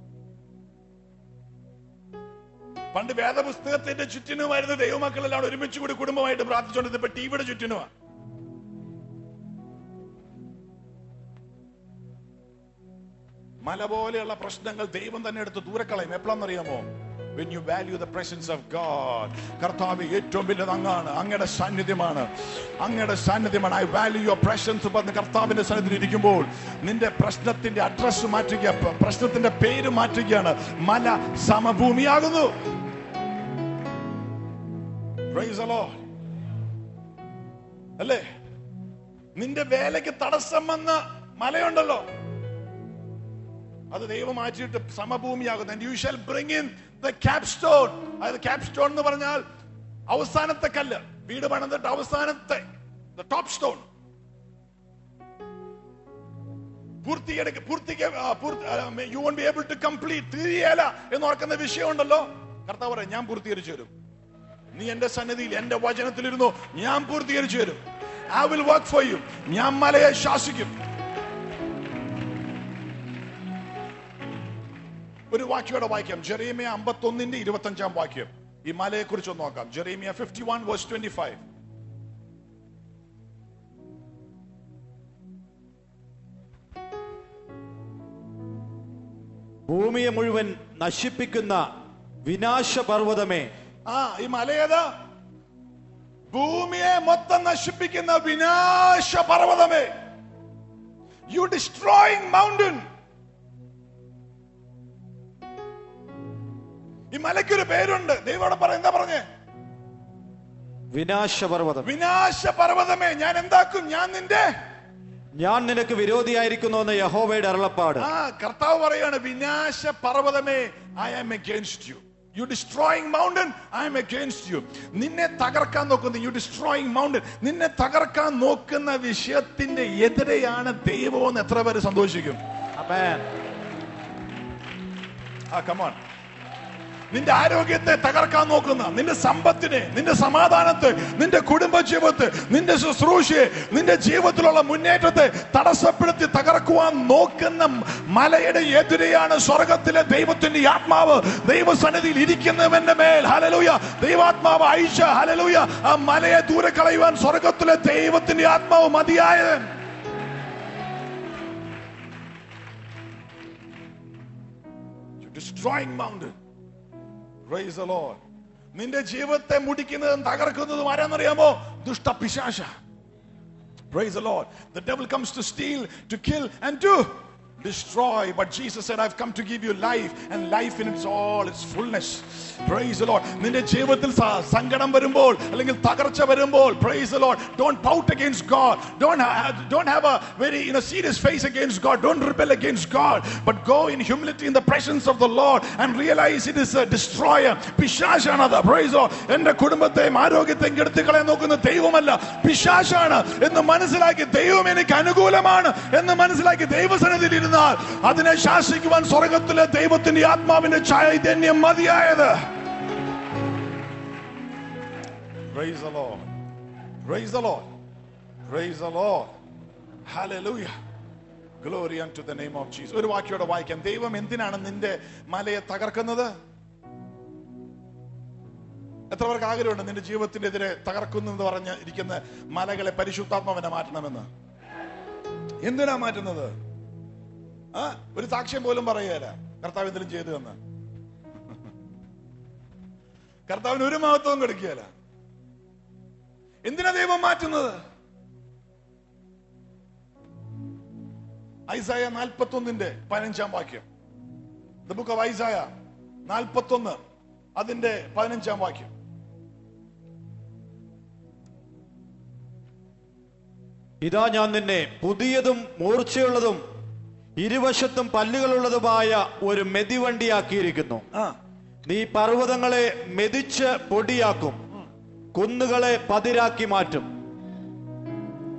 പണ്ട് വേദപുസ്തകത്തിന്റെ ചുറ്റിനുമായിരുന്നു ദൈവമക്കളെല്ലാം ഒരുമിച്ച് കൂടി കുടുംബമായിട്ട് പ്രാർത്ഥിച്ചുകൊണ്ടിരുന്നത് ഇപ്പൊ ടിവിയുടെ ചുറ്റിനുമാ മല പോലെയുള്ള പ്രശ്നങ്ങൾ ദൈവം തന്നെ എടുത്ത് ദൂരക്കളയും എപ്പോഴാണെന്നറിയാമോ When you value the presence of God. കർത്താവ് ഏറ്റവും വലുത് അങ്ങാണ് അങ്ങയുടെ സാന്നിധ്യമാണ് അങ്ങയുടെ സാന്നിധ്യമാണ് ഐ വാല്യൂ യുവർ പ്രസൻസ് പറഞ്ഞ് കർത്താവിന്റെ സന്നിധിയിൽ ഇരിക്കുമ്പോൾ നിന്റെ പ്രശ്നത്തിന്റെ അഡ്രസ് മാറ്റുക പ്ര- പ്രശ്നത്തിന്റെ പേര് മാറ്റുകയാണ് മല സമഭൂമിയാകുന്നു Praise the Lord. അല്ലേ നിന്റെ വേലയ്ക്ക് തടസ്സം വന്ന മലയുണ്ടല്ലോ അത് ദൈവം മാറ്റിയിട്ട് സമഭൂമിയാകുന്നു you shall bring in the cap stone അതായത് ക്യാപ് സ്റ്റോൺ എന്ന് പറഞ്ഞാൽ അവസാനത്തെ കല്ല് വീട് പണിതിട്ട് അവസാനത്തെ ടോപ്പ് സ്റ്റോൺ പൂർത്തീകരിക്ക പൂർത്തിക്ക you won't be able to complete തീരിയല എന്ന് ഓർക്കുന്ന വിഷയമുണ്ടല്ലോ കർത്താവ് പറയാം ഞാൻ പൂർത്തീകരിച്ചു തരും നീ എന്റെ സന്നിധിയിൽ എന്റെ വചനത്തിലിരുന്നു ഞാൻ പൂർത്തീകരിച്ചു തരും I will work for you ഞാൻ മലയെ ശാസിക്കും ഒരു വാക്യോടെ വായിക്കാം ജെറീമിയ അമ്പത്തൊന്നിന്റെ ഇരുപത്തി അഞ്ചാം വാക്യം ഈ മലയെ കുറിച്ച് ഒന്ന് നോക്കാം Jeremiah fifty one verse twenty five ഭൂമിയെ മുഴുവൻ നശിപ്പിക്കുന്ന വിനാശപർവ്വതമേ ആ ഈ മലയേതാ ഭൂമിയെ മൊത്തം നശിപ്പിക്കുന്ന വിനാശ പർവ്വതമേ യു ഡിസ്ട്രോയിങ് മൗണ്ടൻ ഈ മലയ്ക്കൊരു പേരുണ്ട് ദൈവം അവിടെ പറ എന്താ പറഞ്ഞേ വിനാശപർവ്വതം വിനാശ പർവ്വതമേ ഞാൻ എന്താക്കും ഞാൻ നിന്റെ ഞാൻ നിനക്ക് വിരോധിയായിരിക്കുന്നു എന്ന് യഹോവയുടെ അരുളപ്പാട് ആ കർത്താവ് പറയാണ് വിനാശ പർവ്വതമേ I am against you you destroying mountain I'm against you നിന്നെ തകർക്കാൻ നോക്കുന്ന യു ഡിസ്ട്രോയിങ് മൗണ്ടൻ നിന്നെ തകർക്കാൻ നോക്കുന്ന വിഷയത്തിന്റെ എതിരെയാണ് ദൈവമെന്ന് എത്ര പേര് സന്തോഷിക്കും Amen. ആ കമാൺ നിന്റെ ആരോഗ്യത്തെ തകർക്കാൻ നോക്കുന്ന നിന്റെ സമ്പത്തിനെ നിന്റെ സമാധാനത്തെ നിന്റെ കുടുംബ ജീവിതത്തെ നിന്റെ ശുശ്രൂഷയെ നിന്റെ ജീവിതത്തിലുള്ള മുന്നേറ്റത്തെ തടസ്സപ്പെടുത്തി തകർക്കുവാൻ നോക്കുന്ന മലയുടെ എതിരെയാണ് സ്വർഗത്തിലെ ദൈവത്തിന്റെ ആത്മാവ് ദൈവസന്നിധിയിൽ ഇരിക്കുന്നവന്റെ മേൽ ഹലലൂയ ദൈവാത്മാവ് ഐഷ ഹലലൂയ ആ മലയെ ദൂരെ കളയുവാൻ സ്വർഗത്തിലെ ദൈവത്തിന്റെ ആത്മാവ് മതിയായത് destroying mountain Praise the Lord. നിന്റെ ജീവിതത്തെ മുടിക്കുന്നതും തകർക്കുന്നതും ആരാന്നറിയാമോ ദുഷ്ടപിശാശ Praise the Lord. The devil comes to steal, to kill, and to destroy. But Jesus said, I've come to give you life and life in its all, its fullness. Praise the Lord. നിന്റെ ജീവിതത്തിൽ സ- സങ്കടം വരുമ്പോൾ അല്ലെങ്കിൽ തകർച്ച വരുമ്പോൾ praise the Lord. Don't pout against God. Don't have, don't have a very you know, serious face against God. Don't rebel against God. But go in humility in the presence of the Lord and realize it is a destroyer. പിശാശാണത് praise the Lord. എന്റെ കുടുംബത്തെയും ആരോഗ്യത്തെയും കെടുത്തി കളയാൻ നോക്കുന്ന ദൈവമല്ല പിശാശാണ് എന്ന് മനസ്സിലാക്കി ദൈവം എനിക്ക് അനുകൂലമാണ് എന്ന് മനസ്സിലാക്കി ദൈവസനത്തിൽ ഇരുന്നാൽ അതിനെ ശാസിക്കുവാൻ സ്വർഗത്തിലെ ദൈവത്തിന്റെ ആത്മാവിന്റെ ചൈതന്യം മതിയായത് Praise the Lord. Praise the Lord. Praise the Lord. Hallelujah. Glory unto the name of Jesus. ഒരു വാക്യോടെ വായിക്കാം ദൈവം എന്തിനാണ് നിന്റെ മലയെ തകർക്കുന്നത് എത്ര പേർക്ക് ആഗ്രഹമുണ്ട് നിന്റെ ജീവിതത്തിനെതിരെ തകർക്കുന്നു എന്ന് പറഞ്ഞ് ഇരിക്കുന്ന മലകളെ പരിശുദ്ധാത്മാവിനെ മാറ്റണമെന്ന് എന്തിനാ മാറ്റുന്നത് ആ ഒരു സാക്ഷ്യം പോലും പറയുകയല്ല കർത്താവ് എന്തെങ്കിലും ചെയ്തു എന്ന് കർത്താവിന് ഒരു മഹത്വവും കൊടുക്കുകയല്ല എന്തിനാ ദൈവം മാറ്റുന്നത് ഐസായ നാൽപ്പത്തി ഒന്നിന്റെ പതിനഞ്ചാം വാക്യം ദ ബുക്ക് ഓഫ് ഐസായ നാൽപ്പത്തി ഒന്ന് അതിന്റെ പതിനഞ്ചാം വാക്യം ഇതാ ഞാൻ നിന്നെ പുതിയതും മൂർച്ചയുള്ളതും ഇരുവശത്തും പല്ലുകളുള്ളതുമായ ഒരു മെതിവണ്ടിയാക്കിയിരിക്കുന്നു ആ നീ പർവ്വതങ്ങളെ മെതിച്ച് പൊടിയാക്കും കുന്നുകളെ പതിരാക്കി മാറ്റും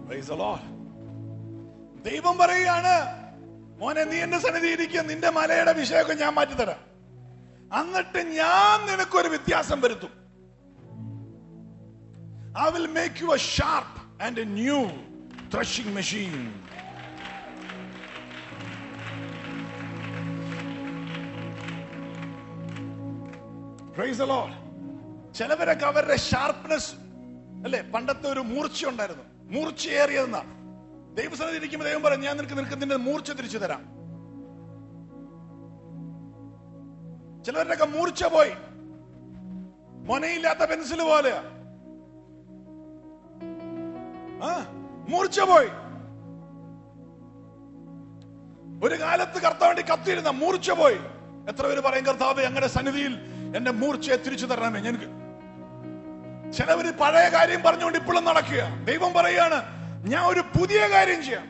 Praise the Lord. ദൈവം പറയുകയാണ് മോനെ നീ എന്റെ സന്നിധി ഇരിക്കുക നിന്റെ മലയുടെ വിഷയമൊക്കെ ഞാൻ മാറ്റിത്തരാം എന്നിട്ട് ഞാൻ നിനക്കൊരു വ്യത്യാസം വരുത്തും I will make you a sharp and a new threshing machine Praise the Lord. ചിലവരൊക്കെ അവരുടെ ഷാർപ്നെസ് അല്ലെ പണ്ടത്തെ ഒരു മൂർച്ച ഉണ്ടായിരുന്നു മൂർച്ചയേറിയതെന്നാ ദൈവസ്ഥലത്ത് ഇരിക്കുമ്പോൾ ദൈവം പറയും ഞാൻ നിനക്ക് നിനക്ക് നിന്റെ മൂർച്ച തിരിച്ചു തരാം ചിലവരുടെയൊക്കെ മൂർച്ച പോയി മൊനയില്ലാത്ത പെൻസിൽ പോലെയാ ആ മൂർച്ച പോയി ഒരു കാലത്ത് കർത്താവേണ്ടി കത്തിയിരുന്ന മൂർച്ച പോയി എത്ര പേര് പറയും കർത്താവ് ഞങ്ങളുടെ സന്നിധിയിൽ എന്റെ മൂർച്ചയെ തിരിച്ചു തരണമേ എനിക്ക് ചിലവര് പഴയ കാര്യം പറഞ്ഞുകൊണ്ട് ഇപ്പോഴും നടക്കുക ദൈവം പറയാണ് ഞാൻ ഒരു പുതിയ കാര്യം ചെയ്യാം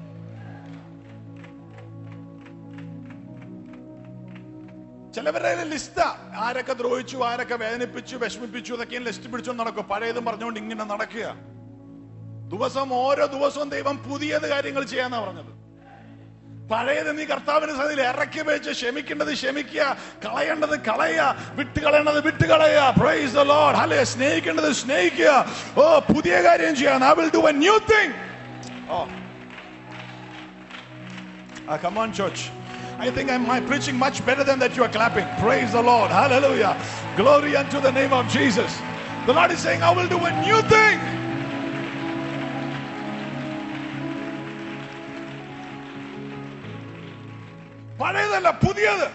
ചിലവരുടെ ലിസ്റ്റാ ആരൊക്കെ ദ്രോഹിച്ചു ആരൊക്കെ വേദനിപ്പിച്ചു വിഷമിപ്പിച്ചു ഇതൊക്കെ ലിസ്റ്റ് പിടിച്ചോണ്ട് നടക്കും പഴയതും പറഞ്ഞുകൊണ്ട് ഇങ്ങനെ നടക്കുക ദിവസം ഓരോ ദിവസവും ദൈവം പുതിയത് കാര്യങ്ങൾ ചെയ്യാന്നാ പറഞ്ഞത് പഴയത് നീ കർത്താവിന്റെ സന്നിധിയിൽ ഇറക്കി വെച്ച് ക്ഷമിക്കേണ്ടത് ക്ഷമിക്കുക കളയേണ്ടത് കളയുക വിട്ടുകളയേണ്ടത് വിട്ടുകളയുക പ്രൈസ് ദ ലോർഡ് ഹല്ലേ സ്നേഹിക്കേണ്ടത് സ്നേഹിക്കുക ഓ പുതിയ കാര്യം ചെയ്യാൻ I will do a new thing oh Ah, come on, church. I think I'm, I'm preaching much better than that. You are clapping. Praise the Lord. Hallelujah. Glory unto the name of Jesus. The Lord is saying, I will do a new thing. പഴയതല്ല പുതിയത്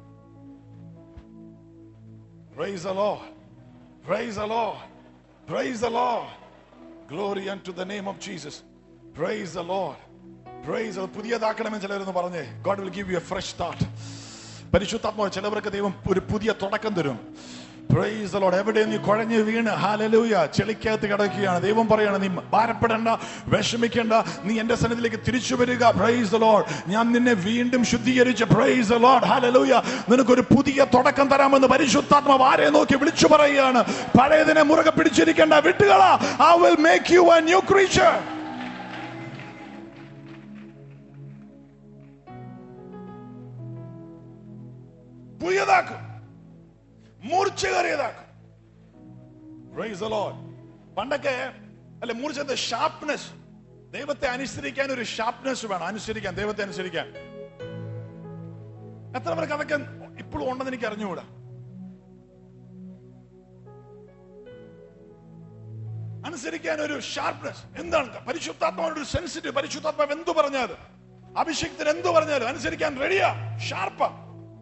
Praise the Lord. Praise the Lord. Praise the Lord. Glory unto the name of Jesus. Praise the Lord. Praise the പുതിയതാക്കണമെന്ന് ചിലരൊന്ന് പറഞ്ഞേ God will give you a fresh start പരിശുദ്ധാത്മാവ് ചിലവർക്ക് ദൈവം ഒരു പുതിയ തുടക്കം തരും പ്രൈസ് the Lord. എവിടെ നീ കുഴഞ്ഞ് വീണ് ഹാലലൂയ ചെളിക്കകത്ത് കിടക്കുകയാണ് ദൈവം പറയാണ് നീ ഭാരപ്പെടേണ്ട വിഷമിക്കേണ്ട നീ എന്റെ സന്നിധിയിലേക്ക് തിരിച്ചു വരിക പ്രൈസ് the Lord. ഞാൻ നിന്നെ വീണ്ടും ശുദ്ധീകരിച്ച് പ്രൈസ് the Lord. ഹാലലൂയ നിനക്കൊരു പുതിയ തുടക്കം തരാമെന്ന് പരിശുദ്ധാത്മാവ് ആരെ നോക്കി വിളിച്ചു പറയുകയാണ് പഴയതിനെ മുറുകെ പിടിച്ചിരിക്കേണ്ട വിട്ടുകള I will make you a new creature പുതിയതാക്കും മൂർച്ചകേറിയതാക്കും Praise the Lord. പണ്ടൊക്കെ അല്ലെ മൂർച്ചത്തെ ഷാർപ്നെസ് ദൈവത്തെ അനുസരിക്കാൻ ഒരു ഷാർപ്നെസ് വേണം അനുസരിക്കാൻ ദൈവത്തെ അനുസരിക്കാൻ എത്ര പേർക്ക് അതൊക്കെ ഇപ്പോഴും ഉണ്ടെന്ന് എനിക്ക് അറിഞ്ഞുകൂടാ അനുസരിക്കാൻ ഒരു ഷാർപ്നെസ് എന്താണ് പരിശുദ്ധാത്മാവിന്റെ ഒരു സെൻസിറ്റീവ് പരിശുദ്ധാത്മാവ് എന്തു പറഞ്ഞാലും അഭിഷേകത്തിന് എന്തു പറഞ്ഞാലും അനുസരിക്കാൻ റെഡിയാ ഷാർപ്പാ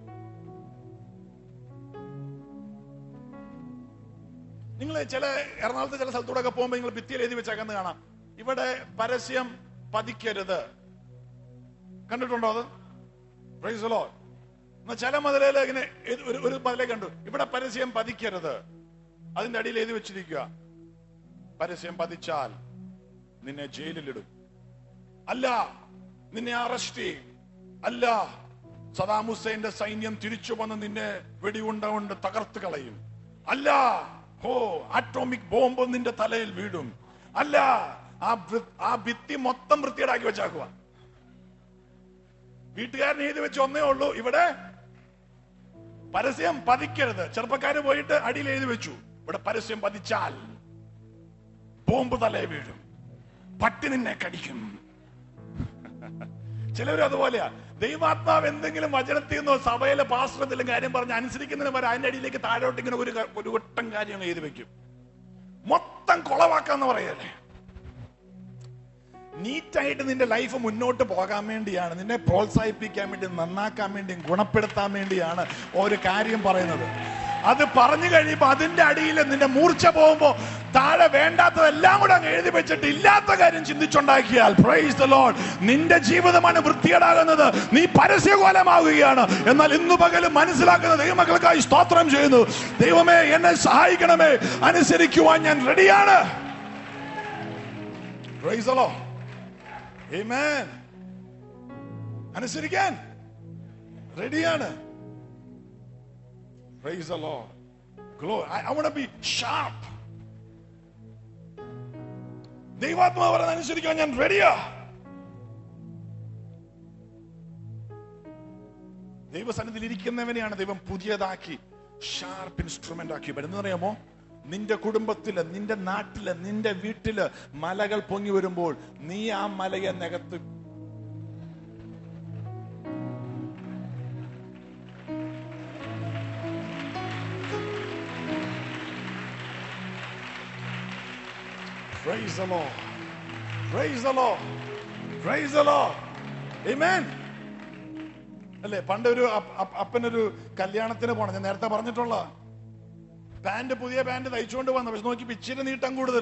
നിങ്ങൾ ചില എറണാകുളത്ത് ചില സ്ഥലത്തൂടെ ഒക്കെ പോകുമ്പോൾ നിങ്ങൾ ഭിത്തിയിൽ എഴുതി വെച്ചേക്കുന്നത് കാണാം ഇവിടെ പരസ്യം പതിക്കരുത് കണ്ടിട്ടുണ്ടോ അത് പ്രൈസ് ലോ എന്നാ ചില മതിലേല് ഇങ്ങനെ ഇത് ഒരു ഒരു മതിലേ കണ്ടു ഇവിടെ പരസ്യം പതിക്കരുത് അതിന്റെ അടിയിൽ എഴുതി വെച്ചിരിക്കുക പരസ്യം പതിച്ചാൽ നിന്നെ ജയിലിലിടും അല്ല നിന്നെ അറസ്റ്റ് ചെയ്യും അല്ല സദാം ഹുസൈന്റെ സൈന്യം തിരിച്ചു വന്ന് നിന്നെ വെടിയുണ്ട കൊണ്ട് തകർത്ത് കളയും അല്ല ഓ ആറ്റോമിക് ബോംബ് നിന്റെ തലയിൽ വീടും അല്ല ആ വൃ- ആ ഭിത്തി മൊത്തം വൃത്തിയേടാക്കി വെച്ചാക്കുക വീട്ടുകാരൻ എഴുതി വെച്ച് ഒന്നേ ഉള്ളൂ ഇവിടെ പരസ്യം പതിക്കരുത് ചെറുപ്പക്കാര് പോയിട്ട് അടിയിൽ എഴുതി വെച്ചു ഇവിടെ പരസ്യം പതിച്ചാൽ ബോംബ് തലേ വീഴും പട്ടി നിന്നെ കടിക്കും ചിലവരും അതുപോലെയാ ദൈവാത്മാവ് എന്തെങ്കിലും വചനത്തിൽ നിന്നോ സഭയിലെ പാസ്റ്റർ എന്തെങ്കിലും കാര്യം പറഞ്ഞ് അനുസരിക്കുന്നതിന് വരെ അതിന്റെ അടിയിലേക്ക് താഴോട്ട് ഇങ്ങനെ ഒരു ക- ഒരു വട്ടം കാര്യം അങ്ങ് എഴുതി വെക്കും മൊത്തം കൊളവാക്കാന്ന് പറയല്ലേ നീറ്റായിട്ട് നിന്റെ ലൈഫ് മുന്നോട്ട് പോകാൻ വേണ്ടിയാണ് നിന്നെ പ്രോത്സാഹിപ്പിക്കാൻ വേണ്ടി നന്നാക്കാൻ വേണ്ടിയും ഗുണപ്പെടുത്താൻ വേണ്ടിയാണ് ഒരു കാര്യം പറയുന്നത് അത് പറഞ്ഞു കഴിയുമ്പോ അതിന്റെ അടിയിൽ നിന്റെ മൂർച്ച പോകുമ്പോ താഴെ വേണ്ടാത്തതെല്ലാം കൂടെ അങ്ങ് എഴുതി വെച്ചിട്ട് ഇല്ലാത്ത കാര്യം ചിന്തിച്ചുണ്ടാക്കിയാൽ പ്രൈസ് ദ ലോഡ് നിന്റെ ജീവിതമാണ് വൃത്തികേടാകുന്നത് നീ പരസ്യകോലമാകുകയാണ് എന്നാൽ ഇന്നു പകലും മനസ്സിലാക്കുന്ന ദൈവമക്കൾക്കായി സ്തോത്രം ചെയ്യുന്നു ദൈവമേ എന്നെ സഹായിക്കണമേ അനുസരിക്കുവാൻ ഞാൻ റെഡിയാണ് പ്രൈസ് ദ ലോഡ് Amen. അനുസരിക്കാൻ റെഡിയാണ് Praise the Lord. Glory. I, I want to be sharp. ദൈവാത്മാവ് പറയുന്നത് അനുസരിക്കാൻ ഞാൻ റെഡിയാ ദൈവസന്നിധിയിൽ ഇരിക്കുന്നവനെയാണ് ദൈവം പുതിയതാക്കി ഷാർപ്പ് ഇൻസ്ട്രുമെന്റ് ആക്കി വരുന്നത് അറിയാമോ നിന്റെ കുടുംബത്തില് നിന്റെ നാട്ടില് നിന്റെ വീട്ടില് മലകൾ പൊങ്ങി വരുമ്പോൾ നീ ആ മലയെ നികത്ത് Praise the Lord. Praise the Lord. Praise the Lord. Amen. അല്ലേ പണ്ട് ഒരു അപ്പ- അപ്പ- അപ്പനൊരു കല്യാണത്തിന് പോണം ഞാൻ നേരത്തെ പറഞ്ഞിട്ടുള്ള പാന്റ് പുതിയ പാന്റ് തയ്ച്ചുകൊണ്ട് വന്നു പക്ഷെ നോക്കി ഇച്ചിരി നീട്ടം കൂടുതൽ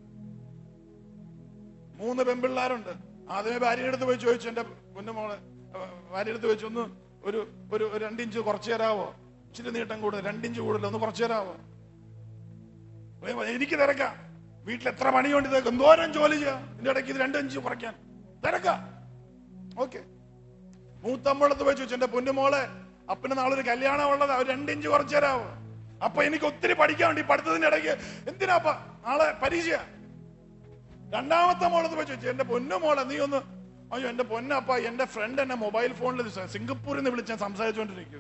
മൂന്ന് പെൺപിള്ളാരുണ്ട് ആദ്യമേ ഭാര്യ എടുത്ത് പോയി ചോദിച്ചു എന്റെ പൊന്നുമോളെ അഹ് ഭാര്യ എടുത്ത് ചോദിച്ചു ഒന്ന് ഒരു ഒരു ഒരു രണ്ടിഞ്ച് കുറച്ചു തരാവോ ഇച്ചിരി നീട്ടം കൂടുതൽ രണ്ടിഞ്ച് കൂടുതൽ ഒന്ന് കുറച്ചു തരാവോ ഏ, എനിക്ക് തിരക്കാം വീട്ടിൽ എത്ര പണിയുണ്ട് ഇതൊക്കെ എന്തോരം ജോലി ചെയ്യാം ഇതിന്റെ ഇടയ്ക്ക് ഇത് രണ്ടഞ്ച് കുറയ്ക്കാൻ തിരക്കാം ഓക്കെ മൂത്തമ്പളത്ത് വെച്ച് വെച്ചു എന്റെ പൊന്നുമോളെ അപ്പന് നാളെ ഒരു കല്യാണം ഉള്ളത് അവർ രണ്ടിഞ്ച് കുറച്ചു തരാമോ അപ്പൊ എനിക്ക് ഒത്തിരി പഠിക്കാനുണ്ട് ഈ പഠിത്തത്തിന്റെ ഇടയ്ക്ക് എന്തിനാപ്പ നാളെ പരീക്ഷ രണ്ടാമത്തെ മോളത്ത് വെച്ച് വെച്ചു എന്റെ പൊന്നുമോളെ നീ ഒന്ന് അയ്യോ എന്റെ പൊന്നപ്പ എന്റെ ഫ്രണ്ട് എന്നെ മൊബൈൽ ഫോണിൽ സിംഗപ്പൂരിൽ നിന്ന് വിളിച്ച് ഞാൻ സംസാരിച്ചുകൊണ്ടിരിക്കുക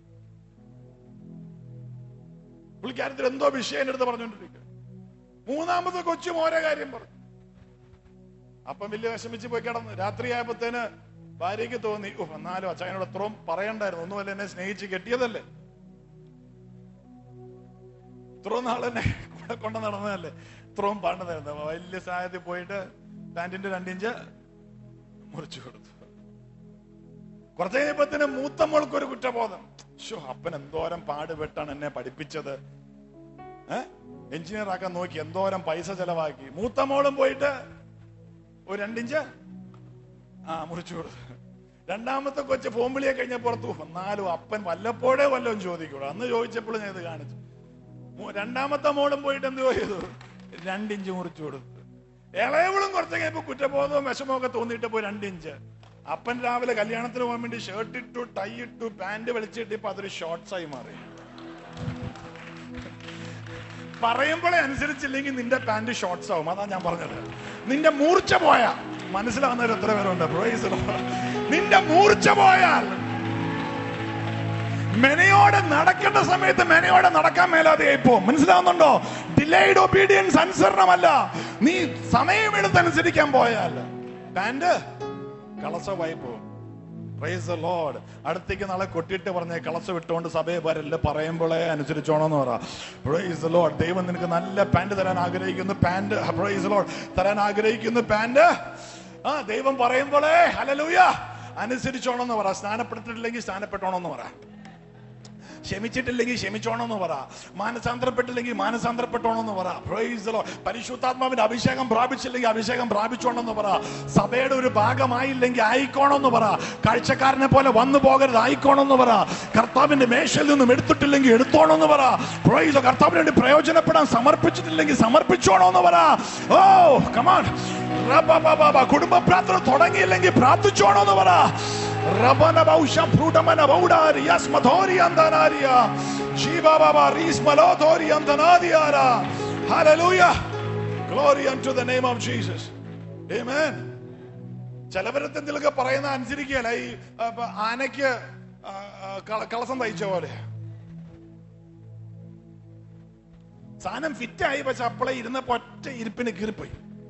പുള്ളിക്കാരത്തിൽ എന്തോ വിഷയം എൻ്റെ അടുത്ത് പറഞ്ഞുകൊണ്ടിരിക്കുക മൂന്നാമത്തെ കൊച്ചും ഓരോ കാര്യം പറഞ്ഞു അപ്പം വലിയ വിഷമിച്ച് പോയി കിടന്നു രാത്രിയായപ്പോത്തേന് ഭാര്യയ്ക്ക് തോന്നി ഓ എന്നാലും അച്ഛനോട് അത്രയും പറയണ്ടായിരുന്നു ഒന്നുമല്ല എന്നെ സ്നേഹിച്ച് കെട്ടിയതല്ലേ ഇത്രയും നാൾ എന്നെ കൂടെ കൊണ്ട് നടന്നതല്ലേ ഇത്രയും പാണ്ടതായിരുന്നു അപ്പൊ വലിയ സഹായത്തിൽ പോയിട്ട് പാന്റിന്റെ രണ്ടിഞ്ച് മുറിച്ചു കൊടുത്തു കുറച്ച് കഴിഞ്ഞപ്പത്തിന് മൂത്ത മോൾക്ക് ഒരു കുറ്റബോധം ഷോ അപ്പൻ എന്തോരം പാടുപെട്ടാണ് എന്നെ പഠിപ്പിച്ചത് ഏഹ് എഞ്ചിനീയർ ആക്കാൻ നോക്കി എന്തോരം പൈസ ചെലവാക്കി മൂത്ത മോളും പോയിട്ട് ഒരു രണ്ടിഞ്ച് ആ മുറിച്ചു കൊടുത്തു രണ്ടാമത്തെ കൊച്ചു ഫോമ്പിളിയെ കഴിഞ്ഞ പുറത്തു എന്നാലും അപ്പൻ വല്ലപ്പോഴേ വല്ലതും ചോദിക്കൂടാ അന്ന് ചോദിച്ചപ്പോൾ ഞാൻ ഇത് കാണിച്ചു മൂ- രണ്ടാമത്തെ മോളും പോയിട്ട് എന്ത് ചെയ്തു രണ്ടിഞ്ച് മുറിച്ചു കൊടുത്തു ഇളയവളും കുറച്ച് കഴിഞ്ഞപ്പോ കുറ്റബോധവും വിഷമവും ഒക്കെ തോന്നിയിട്ട് പോയി രണ്ടിഞ്ച് അപ്പൻ രാവിലെ കല്യാണത്തിന് പോകാൻ വേണ്ടി ഷർട്ട് ഇട്ടു ടൈ ഇട്ടു പാന്റ് വലിച്ചിട്ട് ഇപ്പൊ അതൊരു ഷോർട്സ് ആയി മാറി പറയുമ്പോഴേ അനുസരിച്ചില്ലെങ്കിൽ നിന്റെ പാന്റ് ഷോർട്സ് ആവും അതാ ഞാൻ പറഞ്ഞത് നിന്റെ മൂർച്ച പോയാ മനസ്സിലാവുന്നവർ എത്ര പേരുണ്ട് Praise the Lord. നിന്റെ മൂർച്ച പോയാൽ മെനയോടെ നടക്കേണ്ട സമയത്ത് മെനയോടെ നടക്കാൻ മേലാതെ ഇപ്പോ മനസ്സിലാവുന്നുണ്ടോ ഡിലേഡ് ഒബീഡിയൻസ് അനുസരണമല്ല നീ സമയമെടുത്ത് അനുസരിക്കാൻ പോയാൽ പാന്റ് കളസമായി പോകും പ്രൈസ് ദ ലോർഡ് അടുത്തേക്ക് നാളെ കൊട്ടിയിട്ട് പറഞ്ഞേ കളസ് വിട്ടുകൊണ്ട് സഭയെ വരല്ല പറയുമ്പോഴേ അനുസരിച്ചോണമെന്ന് പറ പ്രൈസ് ദ ലോർഡ് ദൈവം നിനക്ക് നല്ല പാന്റ് തരാൻ ആഗ്രഹിക്കുന്നു പാന്റ് പ്രൈസ് ലോർഡ് തരാൻ ആഗ്രഹിക്കുന്നു പാന്റ് ആ ദൈവം പറയുമ്പോഴേ ഹലലൂയ അനുസരിച്ചോണമെന്ന് പറ സ്നാനപ്പെട്ടിട്ടില്ലെങ്കിൽ സ്നാനപ്പെട്ടോണമെന്ന് പറ ക്ഷമിച്ചിട്ടില്ലെങ്കിൽ ക്ഷമിച്ചോണമെന്ന് പറ മാനസാന്തരപ്പെട്ടില്ലെങ്കിൽ മാനസാന്തരപ്പെട്ടോണമെന്ന് പറ Praise the Lord. പരിശുദ്ധാത്മാവിന്റെ അഭിഷേകം പ്രാപിച്ചില്ലെങ്കിൽ അഭിഷേകം പ്രാപിച്ചോണമെന്ന് പറ സഭയുടെ ഒരു ഭാഗമായില്ലെങ്കിൽ ആയിക്കോണമെന്ന് പറ കാഴ്ചക്കാരനെ പോലെ വന്നു പോകരുത് ആയിക്കോണമെന്ന് പറ കർത്താവിന്റെ മേശയിൽ നിന്നും എടുത്തിട്ടില്ലെങ്കിൽ എടുത്തോണമെന്ന് പറ Praise the Lord. കർത്താവിന് വേണ്ടി പ്രയോജനപ്പെടാൻ സമർപ്പിച്ചിട്ടില്ലെങ്കിൽ സമർപ്പിച്ചോണമെന്ന് പറ ഓ കമാൺ കുടുംബ പ്രാർത്ഥന തുടങ്ങിയില്ലെങ്കിൽ പ്രാർത്ഥിച്ചോണമെന്ന് പറ Rabana bausha prudamana baudari yasmathori andanaria. Jiva baba ris malodori andanadiara. Hallelujah. Glory unto the name of Jesus. Amen. ചിലവരത്തെ എന്തെങ്കിലുമൊക്കെ പറയുന്ന അനുസരിക്കുകയല്ല ഈ ആ, ഇപ്പൊ ആനയ്ക്ക് ആ, ആ, കള- കളസം തയ്ച്ച പോലെ സാധനം ഫിറ്റായി പക്ഷെ അപ്പളെ ഇരുന്നപ്പോ ഒറ്റ ഇരിപ്പിന് കീറിപ്പോയി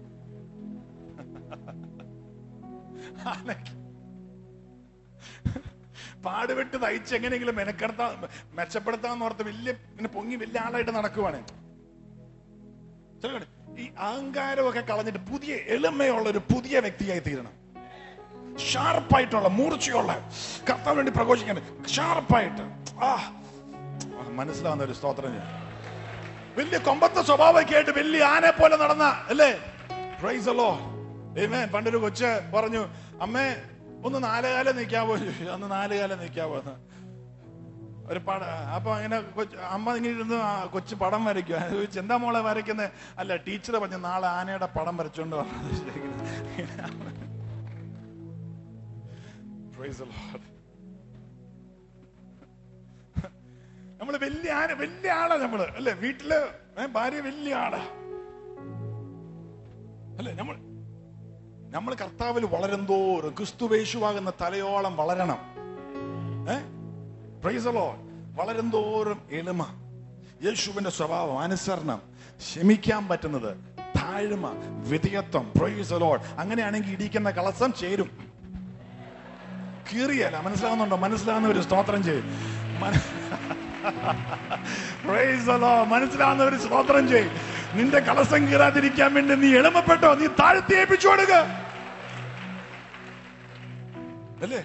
ആനയ്ക്ക് പാടുപെട്ട് തയ്ച്ച് എങ്ങനെയെങ്കിലും മെനക്കെടുത്താ മെച്ചപ്പെടുത്താന്ന് ഓർത്ത് വലിയ ഇങ്ങനെ പൊങ്ങി വലിയ ആളായിട്ട് നടക്കുവാണ് ചിലരുണ്ട്, ഈ അഹങ്കാരമൊക്കെ കളഞ്ഞിട്ട് പുതിയ എളിമയുള്ള ഒരു പുതിയ വ്യക്തിയായി തീരണം ഷാർപ്പായിട്ടുള്ള മൂർച്ചയുള്ള കർത്താവിന് വേണ്ടി പ്രഘോഷിക്കാൻ ഷാർപ്പായിട്ട് ആ മനസ്സിലാവുന്ന ഒരു സ്തോത്രം ഞാൻ വലിയ കൊമ്പത്തെ സ്വഭാവമൊക്കെ ആയിട്ട് വലിയ ആനെ പോലെ നടന്ന അല്ലേ പ്രൈസ് അല്ലോ ഏമേൻ പണ്ടൊരു കൊച്ച് പറഞ്ഞു അമ്മേ ഒന്ന് നാലുകാലം നിൽക്കാവോ ചോദിച്ചു. അന്ന് നാലുകാലം നിൽക്കാവോ എന്ന് ഒരു പട അപ്പൊ അങ്ങനെ കൊച്ച് അമ്മ ഇങ്ങനെ ഇരുന്ന് ആ കൊച്ചു പടം വരയ്ക്കുക ചോദിച്ചു എന്താ മോളെ വരയ്ക്കുന്നത് അല്ല ടീച്ചർ പറഞ്ഞു നാളെ ആനയുടെ പടം വരച്ചോണ്ട് വന്നത് Praise the Lord. നമ്മള് വലിയ ആന വലിയ ആളാ നമ്മള് അല്ലെ വീട്ടില് ഏ, ഭാര്യ വലിയ ആളാ അല്ലേ നമ്മൾ നമ്മൾ കർത്താവിൽ വളരുന്തോറും ക്രിസ്തുവേശുവാകുന്ന തലയോളം വളരണം ഏ പ്രൈസലോ വളരുന്തോറും എളിമ യേശുവിന്റെ സ്വഭാവം അനുസരണം ക്ഷമിക്കാൻ പറ്റുന്നത് താഴ്മ വിധേയത്വം പ്രൈസലോ അങ്ങനെയാണെങ്കിൽ ഇടിക്കുന്ന കളസം ചേരും കീറിയല്ല മനസ്സിലാകുന്നുണ്ടോ മനസ്സിലാകുന്നവർ സ്തോത്രം ചെയ്യും മന- Praise the Lord. മനസ്സിലാകുന്നവർ സ്തോത്രം ചെയ്യും നിന്റെ കളസം കീറാതിരിക്കാൻ വേണ്ടി നീ എളിമപ്പെട്ടോ നീ താഴ്ത്തി ഏൽപ്പിച്ചു കൊടുക്ക അല്ലേ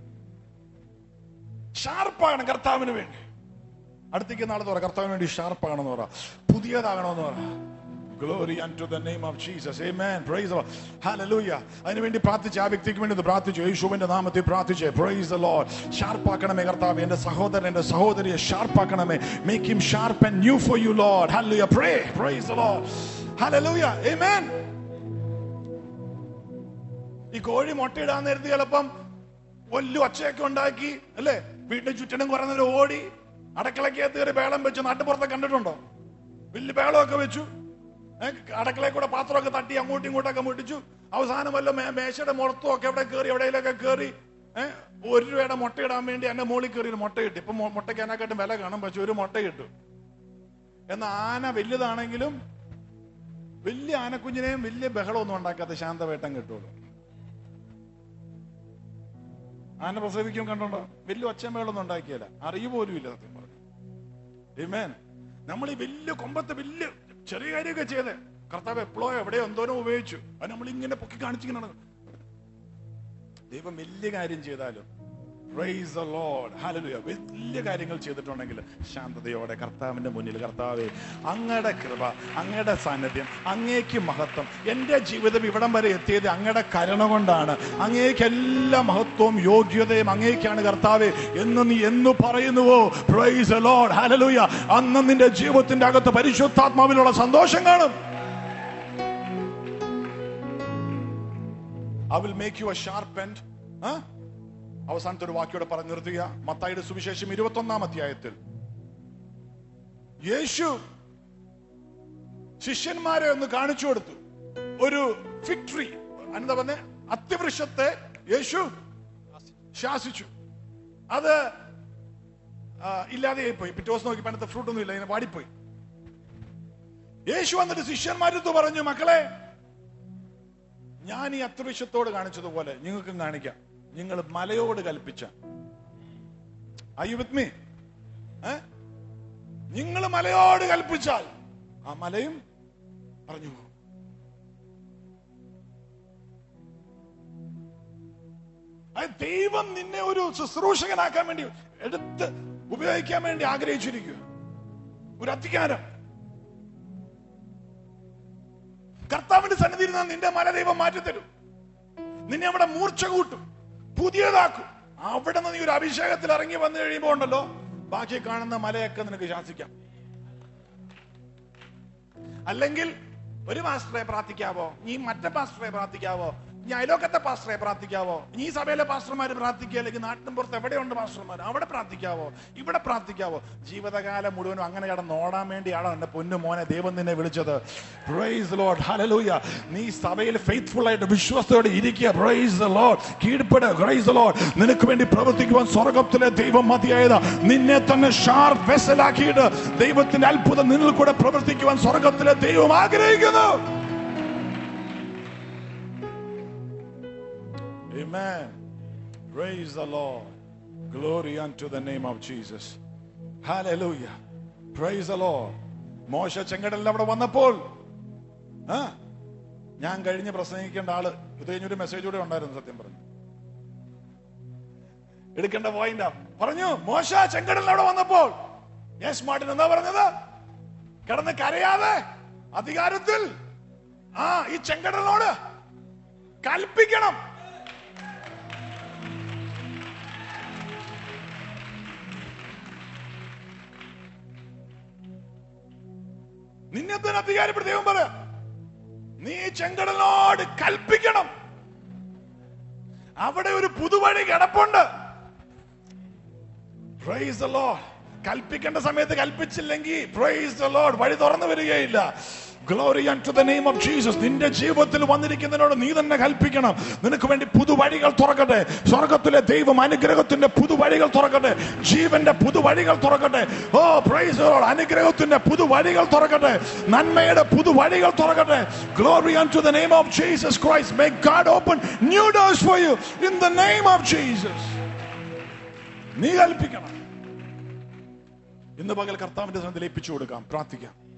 ഷാർപ്പാകണം കർത്താവിന് വേണ്ടി അടുത്തേക്ക് നാളെ പറ കർത്താവിന് വേണ്ടി ഷാർപ്പാകണമെന്ന് പറ പുതിയതാകണമെന്ന് പറ glory to the name of Jesus amen praise the hallelujah അതിനു വേണ്ടി പ്രാർത്ഥിച്ച് ആ വ്യക്തിക്ക് വേണ്ടി ഒന്ന് പ്രാർത്ഥിച്ചു യേശുവിന്റെ നാമത്തിൽ പ്രാർത്ഥിച്ച് പ്രൈസ് ദി ലോർഡ് ഷാർപ്പാക്കണമേ കർത്താവേ എന്റെ സഹോദരൻ എന്റെ സഹോദരിയെ ഷാർപ്പാക്കണമേ make him sharp and new for you Lord hallelujah pray praise the Lord hallelujah amen ഈ കോഴി മുട്ടയിടാൻ നേരത്തെ ചിലപ്പം വലിയ ഒച്ചയൊക്കെ ഉണ്ടാക്കി അല്ലേ വീട്ടിന് ചുറ്റിനും കുറെ നേരം ഓടി അടക്കളക്കകത്ത് കയറി ബേളം വെച്ചു നാട്ടുപുറത്തെ കണ്ടിട്ടുണ്ടോ വലിയ ബേളമൊക്കെ വെച്ചു ഏ, അടക്കളയിൽ കൂടെ പാത്രമൊക്കെ തട്ടി അങ്ങോട്ടും ഇങ്ങോട്ടൊക്കെ മുട്ടിച്ചു അവസാനം വല്ല മേ- മേശയുടെ മുറത്തും ഒക്കെ എവിടെ കയറി എവിടെയെങ്കിലൊക്കെ കയറി ഏഹ് ഒരു രൂപയുടെ മുട്ട ഇടാൻ വേണ്ടി എന്റെ മോളിൽ കയറി ഒരു മുട്ട കിട്ടി ഇപ്പൊ മൊ- മുട്ടയ്ക്ക് അതിനെക്കാട്ടും വില കാണും പക്ഷെ ഒരു മുട്ട കിട്ടും എന്നാൽ ആന വലുതാണെങ്കിലും വലിയ ആനക്കുഞ്ഞിനെയും വലിയ ബഹളമൊന്നും ഉണ്ടാക്കാത്ത ശാന്തവേട്ടം കിട്ടുള്ളൂ ആന പ്രസവിക്കും കണ്ടോണ്ടോ വലിയ ഒച്ചയും ബഹളമൊന്നും ഉണ്ടാക്കിയല്ല അറിയു പോലും ഇല്ല സത്യം പറഞ്ഞു Amen. നമ്മൾ ഈ വലിയ കൊമ്പത്തെ വലിയ ചെറിയ കാര്യമൊക്കെ ചെയ്തേ കർത്താവ് എപ്പോഴോ എവിടെയോ എന്തോരോ ഉപയോഗിച്ചു അത് നമ്മൾ ഇങ്ങനെ പൊക്കി കാണിച്ചിങ്ങനെ നടക്കും. ദൈവം വലിയ കാര്യം ചെയ്താലും Praise the Lord. Hallelujah. വലിയ കാര്യങ്ങൾ ചെയ്തിട്ടുണ്ടെങ്കിൽ ശാന്തതയോടെ കർത്താവിന്റെ മുന്നിൽ കർത്താവെ അങ്ങയുടെ കൃപ അങ്ങയുടെ സാന്നിധ്യം അങ്ങേക്ക് മഹത്വം എൻ്റെ ജീവിതം ഇവിടം വരെ എത്തിയത് അങ്ങയുടെ കരുണ കൊണ്ടാണ് അങ്ങേക്ക് എല്ലാ മഹത്വവും യോഗ്യതയും അങ്ങേക്കാണ് കർത്താവെ എന്ന് നീ എന്ന് പറയുന്നുവോ പ്രൈസ് ലോഡ് ഹലലൂയ അന്ന് നിന്റെ ജീവിതത്തിന്റെ അകത്ത് പരിശുദ്ധാത്മാവിലുള്ള സന്തോഷം കാണും I will make you a sharp and അവസാനത്തെ ഒരു വാക്യോടെ പറഞ്ഞു നിർത്തുക മത്തായിയുടെ സുവിശേഷം ഇരുപത്തി ഒന്നാം അധ്യായത്തിൽ യേശു ശിഷ്യന്മാരെ ഒന്ന് കാണിച്ചു കൊടുത്തു ഒരു ഫിക്ടറി എന്താ പറഞ്ഞ അത്യവൃക്ഷത്തെ യേശു ശാസിച്ചു അത് ആ, ഇല്ലാതെയായി പോയി പിറ്റേ ദിവസം നോക്കി പണ്ടത്തെ ഫ്രൂട്ട് ഒന്നും ഇല്ല ഇങ്ങനെ വാടിപ്പോയി യേശു വന്നിട്ട് ശിഷ്യന്മാരത്ത് പറഞ്ഞു മക്കളെ ഞാൻ ഈ അത്യവൃക്ഷത്തോട് കാണിച്ചതുപോലെ നിങ്ങൾക്കും കാണിക്കാം നിങ്ങൾ മലയോട് കൽപ്പിച്ച അയ്യോ വിത്ത് മീ നിങ്ങൾ മലയോട് കൽപ്പിച്ചാൽ ആ മലയും പറഞ്ഞു പോകും അത് ദൈവം നിന്നെ ഒരു ശുശ്രൂഷകനാക്കാൻ വേണ്ടി എടുത്ത് ഉപയോഗിക്കാൻ വേണ്ടി ആഗ്രഹിച്ചിരിക്കുക ഒരു അധികാരം കർത്താവിന്റെ സന്നിധിയിൽ നിന്ന് നിന്റെ മല ദൈവം മാറ്റിത്തരും നിന്നെ അവിടെ മൂർച്ച കൂട്ടും പുതിയതാക്കും അവിടെ നിന്ന് നീ ഒരു അഭിഷേകത്തിൽ ഇറങ്ങി വന്നു കഴിയുമ്പോ ഉണ്ടല്ലോ ബാക്കി കാണുന്ന മലയൊക്കെ നിനക്ക് ശാസിക്കാം അല്ലെങ്കിൽ ഒരു പാസ്റ്ററെ പ്രാർത്ഥിക്കാവോ നീ മറ്റേ പാസ്റ്ററെ പ്രാർത്ഥിക്കാവോ നീ അയലോക്കത്തെ പാസ്റ്ററെ പ്രാർത്ഥിക്കാവോ നീ സഭയിലെ പാസ്റ്റർമാർ പ്രാർത്ഥിക്കുക അല്ലെങ്കിൽ നാട്ടിൻ പുറത്ത് എവിടെയുണ്ട് പാസ്റ്റർമാർ അവിടെ പ്രാർത്ഥിക്കാവോ ഇവിടെ പ്രാർത്ഥിക്കാവോ ജീവിതകാലം മുഴുവനും അങ്ങനെ കിടന്ന് ഓടാൻ വേണ്ടിയാണോ എന്റെ പൊന്നു മോനെ ദൈവം നിന്നെ വിളിച്ചത് പ്രൈസ് ലോഡ് ഹല്ലേലൂയ നീ സഭയിൽ ഫെയ്ത്ത്ഫുൾ ആയിട്ട് വിശ്വസ്തയോടെ ഇരിക്കുക പ്രൈസ് ലോഡ് കീഴ്പ്പെടുക പ്രൈസ് ലോഡ് നിനക്ക് വേണ്ടി പ്രവർത്തിക്കുവാൻ സ്വർഗത്തിലെ ദൈവം മതിയായത് നിന്നെ തന്നെ ഷാർപ്പ് വെസലാക്കിയിട്ട് ദൈവത്തിന്റെ അത്ഭുതം നിന്നിൽ കൂടെ പ്രവർത്തിക്കുവാൻ സ്വർഗത്തിലെ ദൈവം ആഗ്രഹിക്കുന്നു Amen. Praise the Lord. Glory unto the name of Jesus. Hallelujah. Praise the Lord. മോശ ചെങ്കടലിൽ അവിടെ വന്നപ്പോൾ ആ ഞാൻ കഴിഞ്ഞ് പ്രസംഗിക്കേണ്ട ആള് ഇത് കഴിഞ്ഞൊരു മെസ്സേജ് കൂടെ ഉണ്ടായിരുന്നു സത്യം പറഞ്ഞു എടുക്കേണ്ട പോയിന്റ് പറഞ്ഞു മോശ ചെങ്കടലിൽ അവിടെ വന്നപ്പോൾ യെസ് മാർട്ടിൻ എന്താ പറഞ്ഞത് കിടന്ന് കരയാതെ അധികാരത്തിൽ ആ ഈ ചെങ്കടലിനോട് കൽപ്പിക്കണം നിന്നെ തന്നെ അധികാരപ്പെടുത്തി ദൈവം പറ നീ ചെങ്കടലിനോട് കൽപ്പിക്കണം അവിടെ ഒരു പുതുവഴി കിടപ്പുണ്ട് Praise the Lord. കൽപ്പിക്കേണ്ട സമയത്ത് കൽപ്പിച്ചില്ലെങ്കിൽ പ്രൈസ് ദ ലോർഡ് വഴി തുറന്നു വരികയില്ല glory to the name of Jesus നിന്റെ ജീവിതത്തിൽ വന്നിരിക്കുന്നതിനോട് നീ തന്നെ കൽപ്പിക്കണം നിനക്ക് വേണ്ടി പുതുവഴികൾ തുറക്കട്ടെ സ്വർഗത്തിലെ ദൈവം അനുഗ്രഹത്തിന്റെ പുതുവഴികൾ തുറക്കട്ടെ ജീവന്റെ പുതുവഴികൾ തുറക്കട്ടെ ഓ പ്രൈസ് അനുഗ്രഹത്തിന്റെ പുതുവഴികൾ തുറക്കട്ടെ നന്മയുടെ പുതുവഴികൾ തുറക്കട്ടെ glory to the name of Jesus Christ may God open new doors for you in the name of Jesus നീ കൽപ്പിക്കണം ഇന്ന് പകൽ കർത്താവിന്റെ സന്നിധിയിൽ ഏൽപ്പിച്ചു കൊടുക്കാം പ്രാർത്ഥിക്കാം